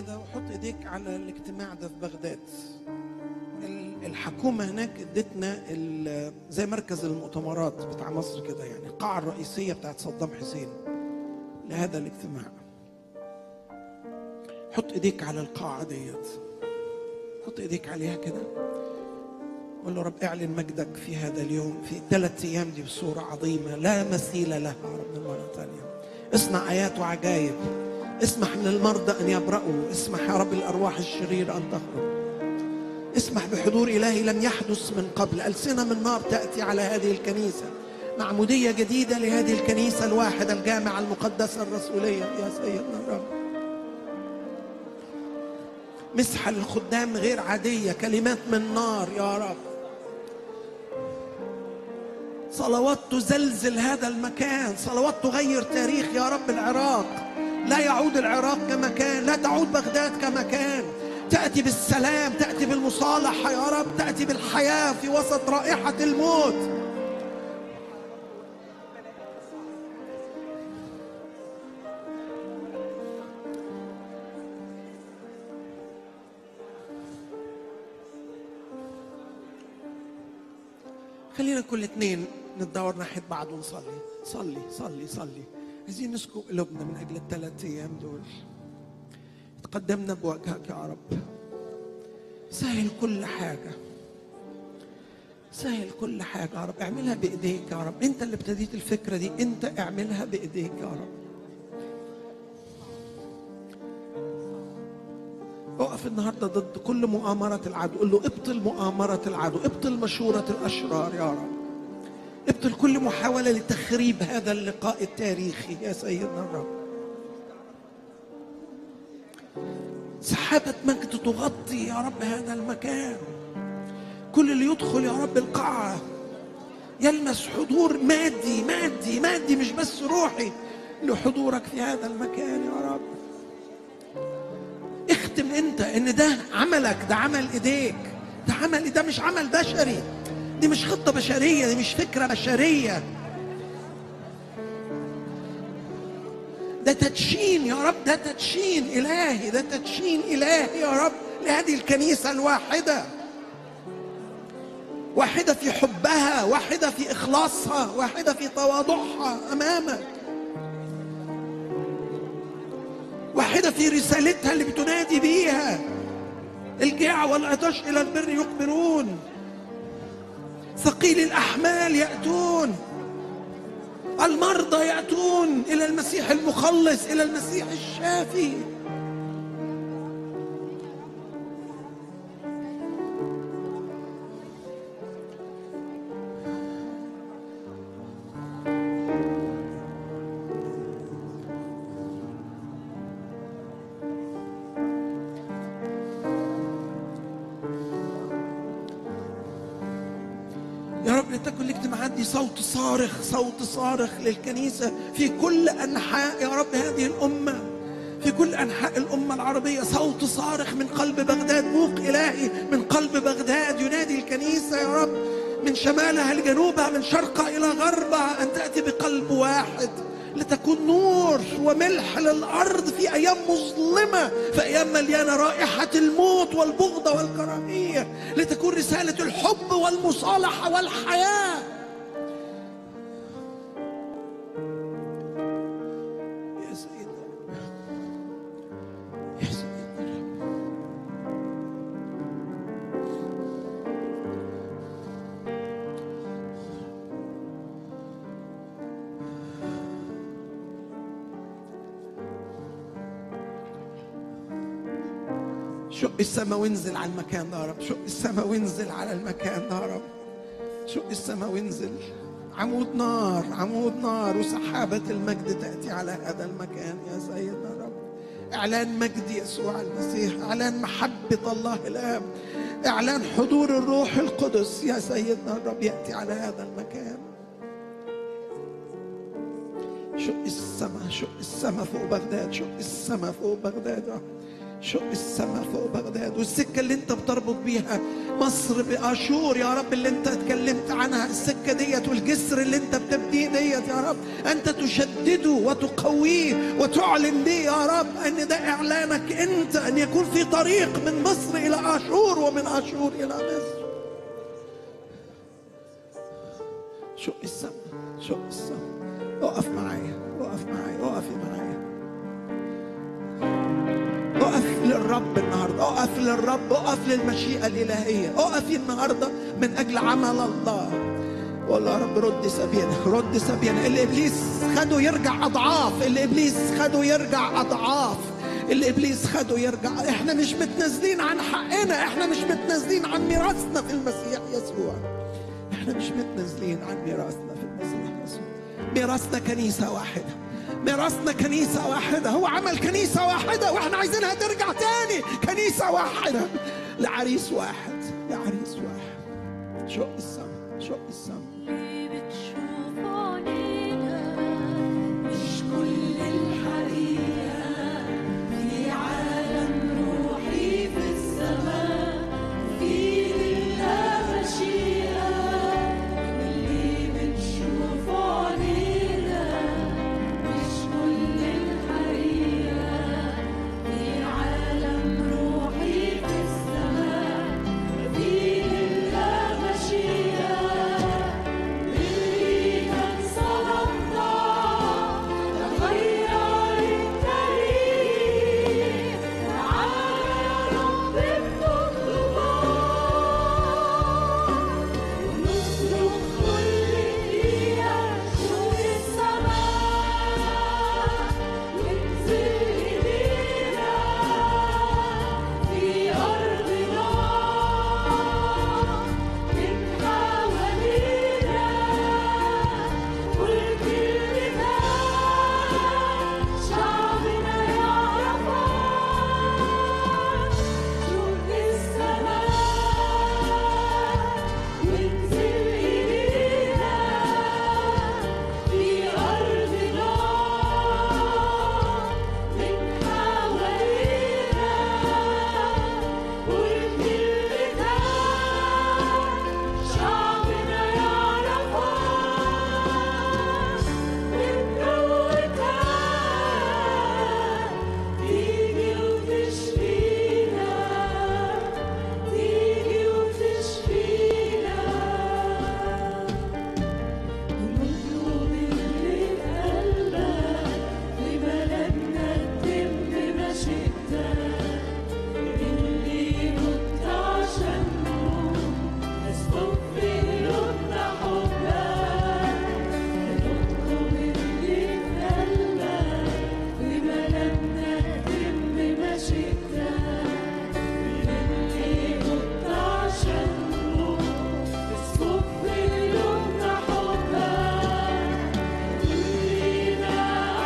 كده وحط ايديك على الاجتماع ده في بغداد ال- الحكومة هناك ادتنا ال- زي مركز المؤتمرات بتاع مصر كده يعني القاعة الرئيسية بتاعت صدام حسين لهذا الاجتماع حط ايديك على القاعة ديت حط ايديك عليها كده قول له رب اعلن مجدك في هذا اليوم في الثلاث ايام دي بصورة عظيمة لا مثيل لها يا رب مرة ثانية اصنع ايات وعجائب اسمح للمرضى ان يبرأوا اسمح يا رب الارواح الشريرة ان تخرج اسمح بحضور إلهي لم يحدث من قبل ألسنة من نار تأتي على هذه الكنيسة معمودية جديدة لهذه الكنيسة الواحدة الجامعة المقدسة الرسولية يا سيدنا الرب مسحة للخدام غير عادية كلمات من نار يا رب صلوات تزلزل هذا المكان صلوات تغير تاريخ يا رب العراق لا يعود العراق كما كان لا تعود بغداد كما كان تأتي بالسلام تأتي بالمصالحة يا رب تأتي بالحياة في وسط رائحة الموت خلينا كل اتنين نتدور ناحية بعض ونصلي صلي صلي صلي عايزين نسكب قلوبنا من أجل الثلاث أيام دول تقدمنا بوجهك يا رب سهل كل حاجة سهل كل حاجة يا رب اعملها بإيديك يا رب أنت اللي ابتديت الفكرة دي أنت اعملها بإيديك يا رب اقف النهارده ضد كل مؤامرة العدو قول له ابطل مؤامرة العدو ابطل مشورة الأشرار يا رب ابطل كل محاولة لتخريب هذا اللقاء التاريخي يا سيدنا الرب سحابة مجد تغطي يا رب هذا المكان كل اللي يدخل يا رب القاعة يلمس حضور مادي مادي مادي مش بس روحي لحضورك في هذا المكان يا رب اختم انت ان ده عملك ده عمل ايديك ده عمل ده مش عمل بشري دي مش خطة بشرية دي مش فكرة بشرية ده تدشين يا رب ده تدشين إلهي ده تدشين إلهي يا رب لهذه الكنيسة الواحدة واحدة في حبها واحدة في إخلاصها واحدة في تواضعها أمامك واحدة في رسالتها اللي بتنادي بيها الجاع والعطش إلى البر يقبلون ثقيل الأحمال يأتون المرضى يأتون إلى المسيح المخلص إلى المسيح الشافي يا رب لتكن الاجتماعات دي صوت صارخ صوت صارخ للكنيسة في كل أنحاء يا رب هذه الأمة في كل أنحاء الأمة العربية صوت صارخ من قلب بغداد بوق إلهي من قلب بغداد ينادي الكنيسة يا رب من شمالها لجنوبها من شرقها إلى غربها أن تأتي بقلب واحد لتكون نور وملح للأرض في أيام مظلمة في أيام مليانة رائحة الموت والبغضة والكراهية لتكون رسالة الحب والمصالحة والحياة يا سيدنا يا سيدنا شق السماء وانزل على المكان ده يا رب شق السماء وانزل على المكان ده يا رب شق السماء وانزل عمود نار عمود نار وسحابة المجد تأتي على هذا المكان يا سيدنا الرب إعلان مجد يسوع المسيح إعلان محبة الله الآب إعلان حضور الروح القدس يا سيدنا الرب يأتي على هذا المكان شق السماء شق السماء فوق بغداد شق السماء فوق بغداد شق السماء فوق بغداد والسكة اللي انت بتربط بيها بيها مصر باشور يا رب اللي انت اتكلمت عنها السكه ديت والجسر اللي انت بتبنيه ديت يا رب انت تشدده وتقويه وتعلن بيه يا رب ان ده اعلانك انت ان يكون في طريق من مصر الى اشور ومن اشور الى مصر شق السماء شق السماء اقف معايا اقف معايا اقفي معايا اقف للرب النهارده اقف للرب اقف للمشيئه الالهيه اقفي النهارده من اجل عمل الله قول يا رب رد سبينا رد سبينا اللي ابليس خده يرجع اضعاف اللي ابليس خده يرجع اضعاف اللي ابليس خده يرجع احنا مش متنازلين عن حقنا احنا مش متنازلين عن ميراثنا في المسيح يسوع احنا مش متنازلين عن ميراثنا في المسيح يسوع ميراثنا كنيسه واحده ميراثنا كنيسة واحدة هو عمل كنيسة واحدة واحنا عايزينها ترجع تاني كنيسة واحدة لعريس واحد لعريس واحد شق السماء شق السماء اللي بتشوف علينا مش كل الحقيقة في عالم روحي في السماء في لله مشيئة اللي بتشوف علينا مش كل الحقيقة في عالم روحي في السماء في لله مشيئة اللي كان صدقنا تغير التاريخ تعالى يا رب بنطلبك ونصرخ كل دقيقة شوق السماء وانزل إيدينا في أرضنا من حوالينا والكلمة شعبنا يعرفك شوق السماء وانزل إيدينا في أرضنا من حوالينا والكلمة شعبنا يعرفك وبقوتك تيجي وتشفينا تيجي وتشفينا ونطلب اللي في قلبك لبلدنا تتم مشيئتك اللي مت عشانه اسكب في قلوبنا حبك نطلب اللي في قلبك لبلدنا تتم مشيئتك اللي مت عشانه اسكب في قلوبنا حبك خلينا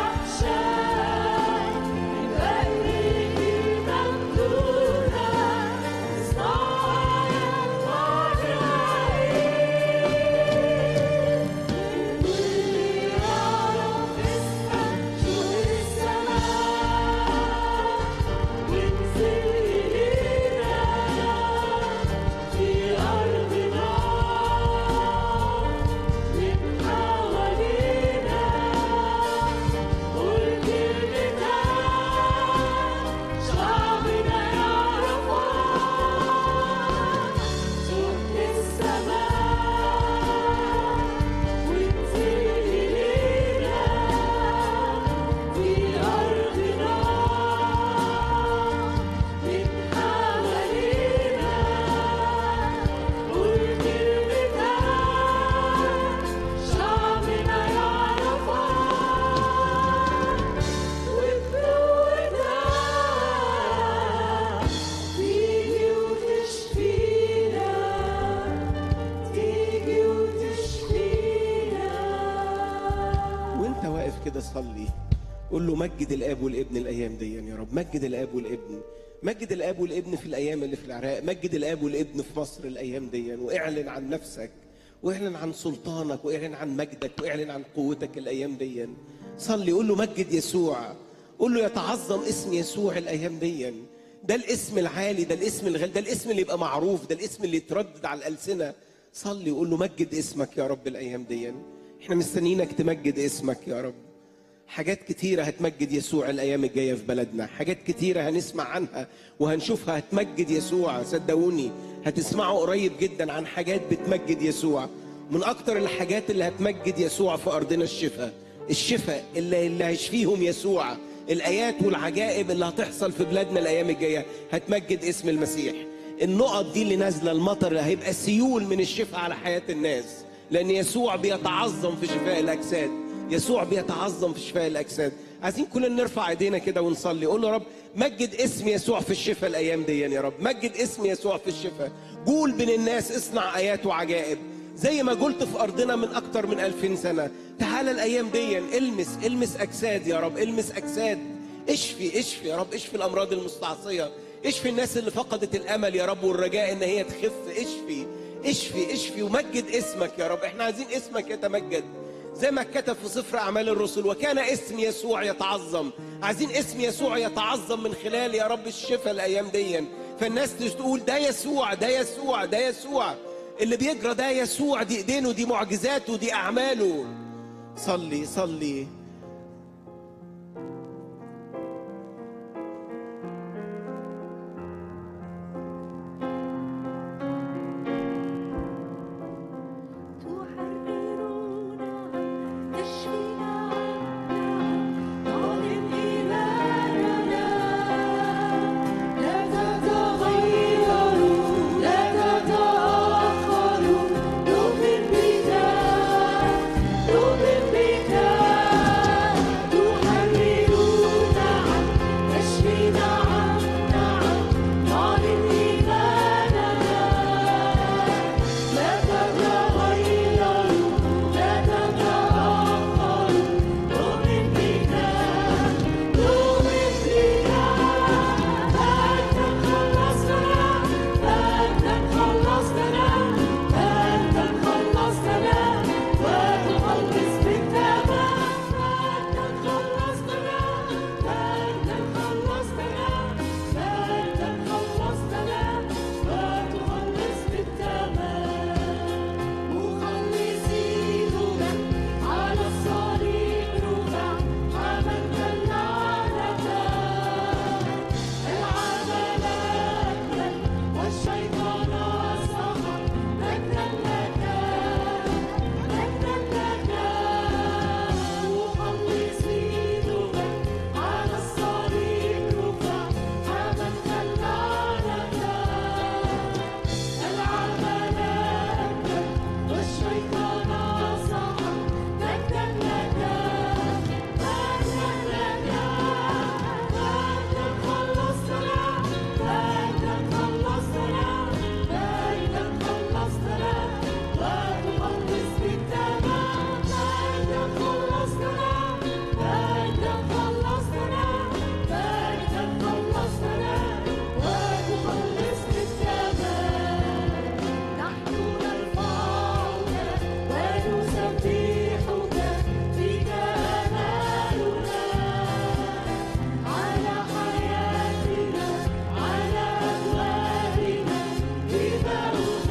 أحشاء ببرك الممدودة اسمعها العين واللي يعرف اسمك شوق السماء وانزل إلينا في أرضنا من حوالينا والكلمة شعبنا يعرفك شوق السماء وانزل إلينا في أرضنا من حوالينا والكلمة شعبنا يعرفك وبقوتك تيجي وتشفينا تيجي وتشفينا وانت واقف كده صلي قول له مجد الاب والابن الايام دي يا رب مجد الاب والابن مجد الاب والابن في الايام اللي في العراق مجد الاب والابن في مصر الايام دي واعلن عن نفسك واعلن عن سلطانك واعلن عن مجدك واعلن عن قوتك الايام دي صلي قول له مجد يسوع قول له يتعظم اسم يسوع الايام دي ده الاسم العالي ده الاسم الغالي ده الاسم اللي يبقى معروف ده الاسم اللي يتردد على الالسنه صلي وقول له مجد اسمك يا رب الايام دي احنا مستنيينك تمجد اسمك يا رب حاجات كتيرة هتمجد يسوع الأيام الجاية في بلدنا حاجات كتيرة هنسمع عنها وهنشوفها هتمجد يسوع صدقوني هتسمعوا قريب جدا عن حاجات بتمجد يسوع من أكتر الحاجات اللي هتمجد يسوع في أرضنا الشفاء الشفاء اللي, اللي هيشفيهم يسوع الآيات والعجائب اللي هتحصل في بلادنا الأيام الجاية هتمجد اسم المسيح النقط دي اللي نازلة المطر اللي هيبقى سيول من الشفاء على حياة الناس لأن يسوع بيتعظم في شفاء الأجساد يسوع بيتعظم في شفاء الاجساد عايزين كلنا نرفع ايدينا كده ونصلي قول له يا رب مجد اسم يسوع في الشفاء الايام دي يا رب مجد اسم يسوع في الشفاء قول بين الناس اصنع ايات وعجائب زي ما قلت في ارضنا من اكتر من ألفين سنه تعالى الايام دي المس المس اجساد يا رب المس اجساد اشفي اشفي يا رب اشفي الامراض المستعصيه اشفي الناس اللي فقدت الامل يا رب والرجاء ان هي تخف اشفي اشفي اشفي ومجد اسمك يا رب احنا عايزين اسمك يتمجد زي ما كتب في سفر اعمال الرسل وكان اسم يسوع يتعظم عايزين اسم يسوع يتعظم من خلال يا رب الشفاء الايام دي فالناس تقول ده يسوع ده يسوع ده يسوع اللي بيجرى ده يسوع دي ايدينه دي معجزاته دي اعماله صلي صلي تحررنا تشفينا تعلن إيماننا لا تتغيروا لا تتأخروا نؤمن بك نؤمن بك تحررنا تشفينا نعم تعلن إيماننا لا تتغيروا لا تتأخروا نؤمن بك نؤمن بك أنت خلصتنا أنت خلصتنا أنت خلصتنا وتخلص بالتمام أنت خلصتنا أنت خلصتنا أنت خلصتنا وتخلص بالتمام مخلصي نورا على الصليب نورا حملت اللعنة العمل أكمل والشيطان سخر مجدا لك مجدا لك مخلصي نورا على الصليب نورا حملت اللعنة العمل أكبر والشيطان سحر مجدا لك مجدا لك مجدا خلصتنا مجدا خلصتنا مجدا خلصتنا وتخلص بالتمام مجدا خلصتنا مجدا خلصتنا مجدا خلصتنا وتخلص بالتمام نحن نرفعك ونسبحك بك آمالنا على حياتنا على أبوابنا دماؤك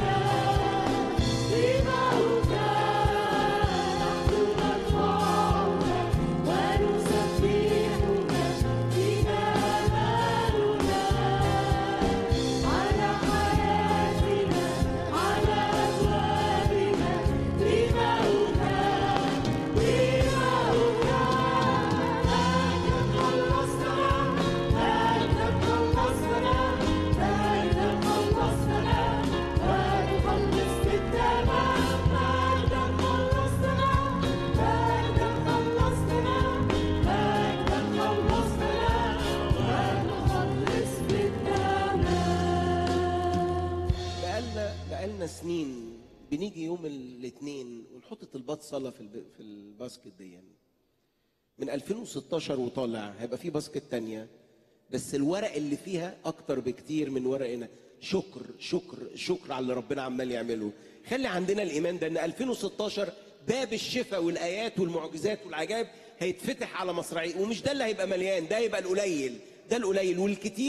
دماؤك نحن نرفعك ونسبحك بك آمالنا على حياتنا على أبوابنا دماؤك دماؤك أنت خلصتنا أنت خلصتنا أنت خلصتنا وتخلص بالتمام أنت خلصتنا أنت خلصتنا أنت خلصتنا وتخلص بالتمام بقالنا بقالنا سنين بنيجي يوم الاثنين ونحط طلبات صلاه في الب... في الباسكت دي من 2016 وطالع هيبقى في باسكت تانية بس الورق اللي فيها اكتر بكتير من ورقنا شكر شكر شكر على اللي ربنا عمال يعمله خلي عندنا الايمان ده ان 2016 باب الشفاء والايات والمعجزات والعجائب هيتفتح على مصراعيه ومش ده اللي هيبقى مليان ده هيبقى القليل ده القليل والكتير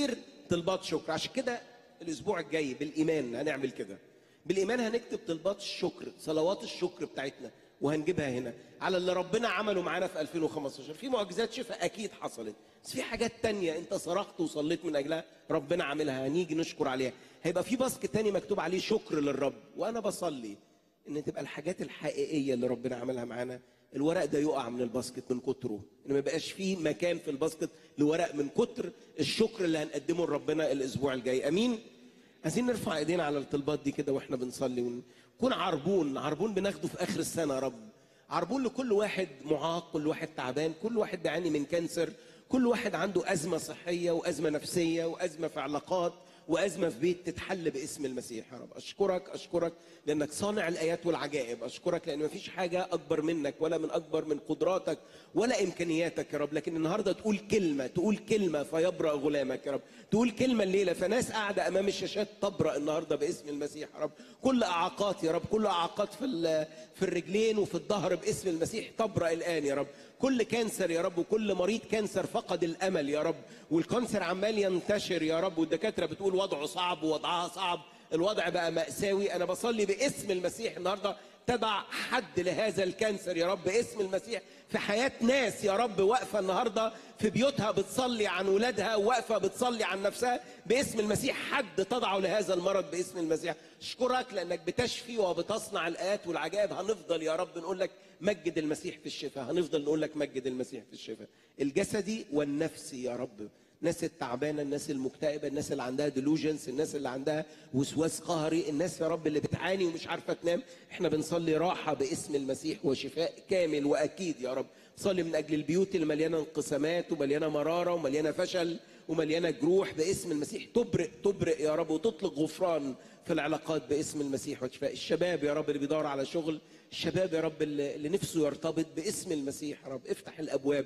طلبات شكر عشان كده الاسبوع الجاي بالايمان هنعمل كده بالايمان هنكتب طلبات الشكر صلوات الشكر بتاعتنا وهنجيبها هنا على اللي ربنا عمله معانا في 2015 في معجزات شفاء اكيد حصلت بس في حاجات تانية انت صرخت وصليت من اجلها ربنا عاملها هنيجي نشكر عليها هيبقى في باسكت تاني مكتوب عليه شكر للرب وانا بصلي ان تبقى الحاجات الحقيقيه اللي ربنا عملها معانا الورق ده يقع من الباسكت من كتره ان ما يبقاش فيه مكان في الباسكت لورق من كتر الشكر اللي هنقدمه لربنا الاسبوع الجاي امين عايزين نرفع ايدينا على الطلبات دي كده واحنا بنصلي ونكون عربون عربون بناخده في اخر السنه يا رب عربون لكل واحد معاق كل واحد تعبان كل واحد بيعاني من كانسر كل واحد عنده ازمه صحيه وازمه نفسيه وازمه في علاقات وازمه في بيت تتحل باسم المسيح يا رب اشكرك اشكرك لانك صانع الايات والعجائب اشكرك لان مفيش حاجه اكبر منك ولا من اكبر من قدراتك ولا امكانياتك يا رب لكن النهارده تقول كلمه تقول كلمه فيبرأ غلامك يا رب تقول كلمه الليله فناس قاعده امام الشاشات تبرأ النهارده باسم المسيح يا رب كل اعاقات يا رب كل اعاقات في ال- في الرجلين وفي الظهر باسم المسيح تبرأ الان يا رب كل كانسر يا رب وكل مريض كانسر فقد الامل يا رب والكانسر عمال ينتشر يا رب والدكاتره بتقول وضعه صعب ووضعها صعب الوضع بقى مأساوي انا بصلي باسم المسيح النهارده تضع حد لهذا الكانسر يا رب باسم المسيح في حياة ناس يا رب واقفة النهاردة في بيوتها بتصلي عن ولادها واقفة بتصلي عن نفسها باسم المسيح حد تضعه لهذا المرض باسم المسيح اشكرك لانك بتشفي وبتصنع الايات والعجائب هنفضل يا رب نقول لك مجد المسيح في الشفاء هنفضل نقول لك مجد المسيح في الشفاء الجسدي والنفسي يا رب الناس التعبانه الناس المكتئبه الناس اللي عندها ديلوجنس الناس اللي عندها وسواس قهري الناس يا رب اللي بتعاني ومش عارفه تنام احنا بنصلي راحه باسم المسيح وشفاء كامل واكيد يا رب صلي من اجل البيوت اللي مليانه انقسامات ومليانه مراره ومليانه فشل ومليانه جروح باسم المسيح تبرئ تبرئ يا رب وتطلق غفران في العلاقات باسم المسيح وشفاء الشباب يا رب اللي بيدور على شغل الشباب يا رب اللي اللي نفسه يرتبط باسم المسيح يا رب افتح الابواب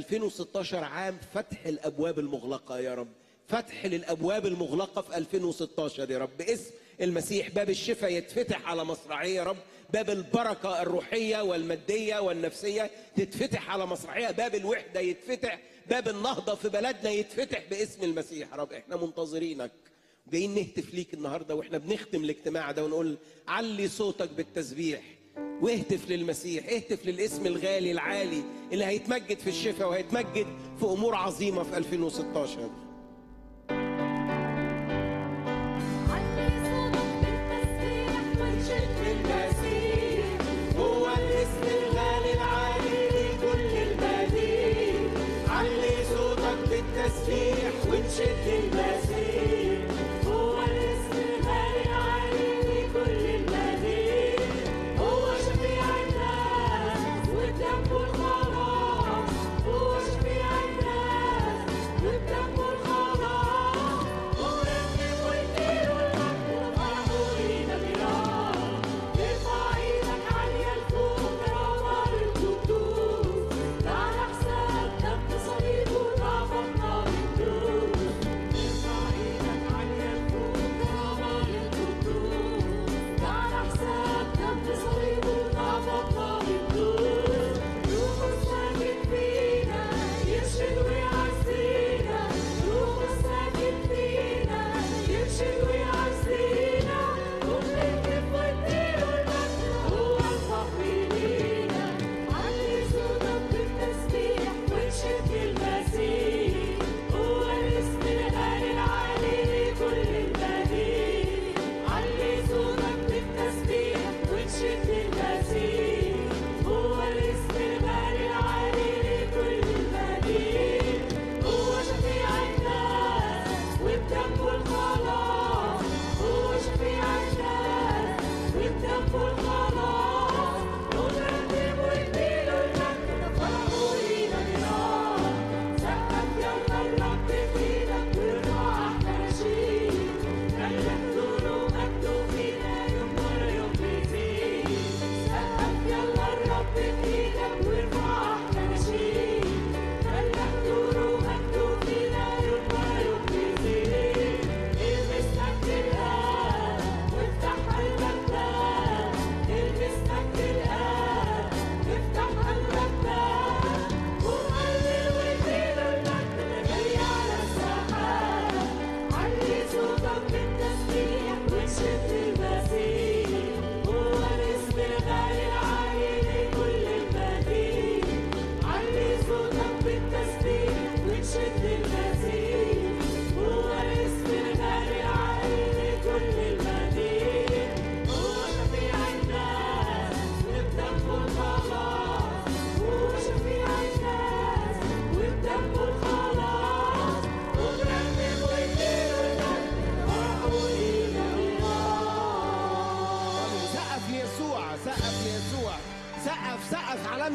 2016 عام فتح الابواب المغلقه يا رب فتح للابواب المغلقه في 2016 يا رب باسم المسيح باب الشفاء يتفتح على مصراعيه يا رب باب البركه الروحيه والماديه والنفسيه تتفتح على مصراعيه باب الوحده يتفتح باب النهضه في بلدنا يتفتح باسم المسيح يا رب احنا منتظرينك جايين نهتف ليك النهارده واحنا بنختم الاجتماع ده ونقول علي صوتك بالتسبيح واهتف للمسيح اهتف للاسم الغالي العالي اللي هيتمجد في الشفاء وهيتمجد في امور عظيمه في 2016 علي صوتك بالتسبيح وانشد بالمسيح هو الاسم الغالي العالي لكل المدين علي صوتك بالتسبيح وانشد المسيح هو الاسم الغالي العالي لكل المدين هو شفيع الناس والدم والخلاص هو شفيع الناس والدم والخلاص هو يكتب ويطير والمجد وطعمه نبيان ارفع ايدك عالية لفوق رمى للقدوس تعال حساب دم صليب وضعفنا بالدوس ارفع ايدك عالية لفوق رمى للقدوس تعال حساب دم صليب وضعفنا بالدوس روح الساكن فينا يرشد ويعزينا روح الساكن فينا يرشد ويعزينا وبنكتب ونطير والمجد هو الفخر لينا علي صوتك بالتسبيح وانشد المسيح هو الاسم الغالي العالي لكل المدين علي صوتك بالتسبيح وانشد المسيح هو الاسم الغالي العالي لكل المدين هو شفيع الناس والدم والخلاص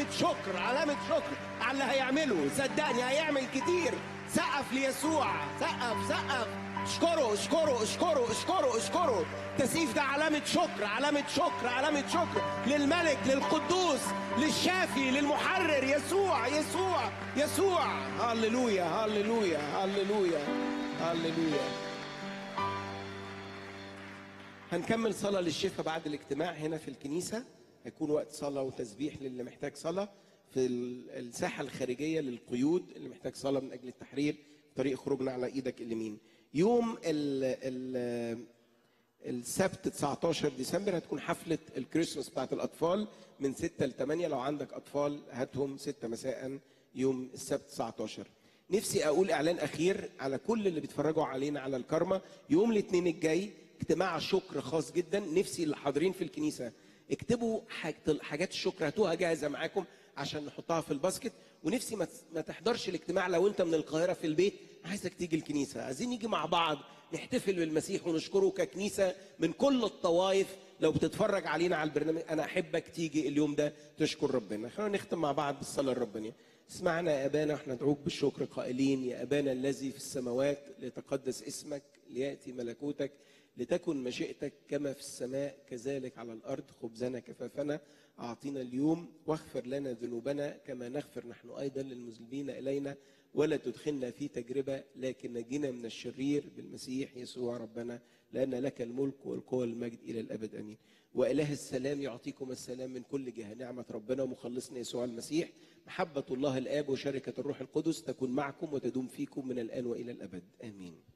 علامة شكر علامة شكر على اللي هيعمله صدقني هيعمل كتير سقف ليسوع سقف سقف اشكره اشكره اشكره اشكره اشكره التسقيف ده علامة شكر علامة شكر علامة شكر للملك للقدوس للشافي للمحرر يسوع يسوع يسوع هللويا هللويا هللويا هللويا هنكمل صلاة للشفاء بعد الاجتماع هنا في الكنيسة هيكون وقت صلاة وتسبيح للي محتاج صلاة في ال- الساحة الخارجية للقيود اللي محتاج صلاة من أجل التحرير طريق خروجنا على إيدك اليمين يوم ال ال السبت 19 ديسمبر هتكون حفلة الكريسماس بتاعت الأطفال من 6 ل 8 لو عندك أطفال هاتهم 6 مساء يوم السبت 19 نفسي أقول إعلان أخير على كل اللي بيتفرجوا علينا على الكرمة يوم الاثنين الجاي اجتماع شكر خاص جدا نفسي اللي حاضرين في الكنيسة اكتبوا حاجة- حاجات الشكر هاتوها جاهزة معاكم عشان نحطها في الباسكت ونفسي ما ما تحضرش الاجتماع لو انت من القاهرة في البيت عايزك تيجي الكنيسة عايزين نيجي مع بعض نحتفل بالمسيح ونشكره ككنيسة من كل الطوائف لو بتتفرج علينا على البرنامج انا احبك تيجي اليوم ده تشكر ربنا خلينا نختم مع بعض بالصلاة الربانية اسمعنا يا ابانا احنا ندعوك بالشكر قائلين يا ابانا الذي في السماوات ليتقدس اسمك لياتي ملكوتك لتكن مشيئتك كما في السماء كذلك على الارض خبزنا كفافنا اعطينا اليوم واغفر لنا ذنوبنا كما نغفر نحن ايضا للمذنبين الينا ولا تدخلنا في تجربه لكن نجنا من الشرير بالمسيح يسوع ربنا لان لك الملك والقوه والمجد الى الابد امين واله السلام يعطيكم السلام من كل جهه نعمه ربنا ومخلصنا يسوع المسيح محبه الله الاب وشركه الروح القدس تكون معكم وتدوم فيكم من الان والى الابد امين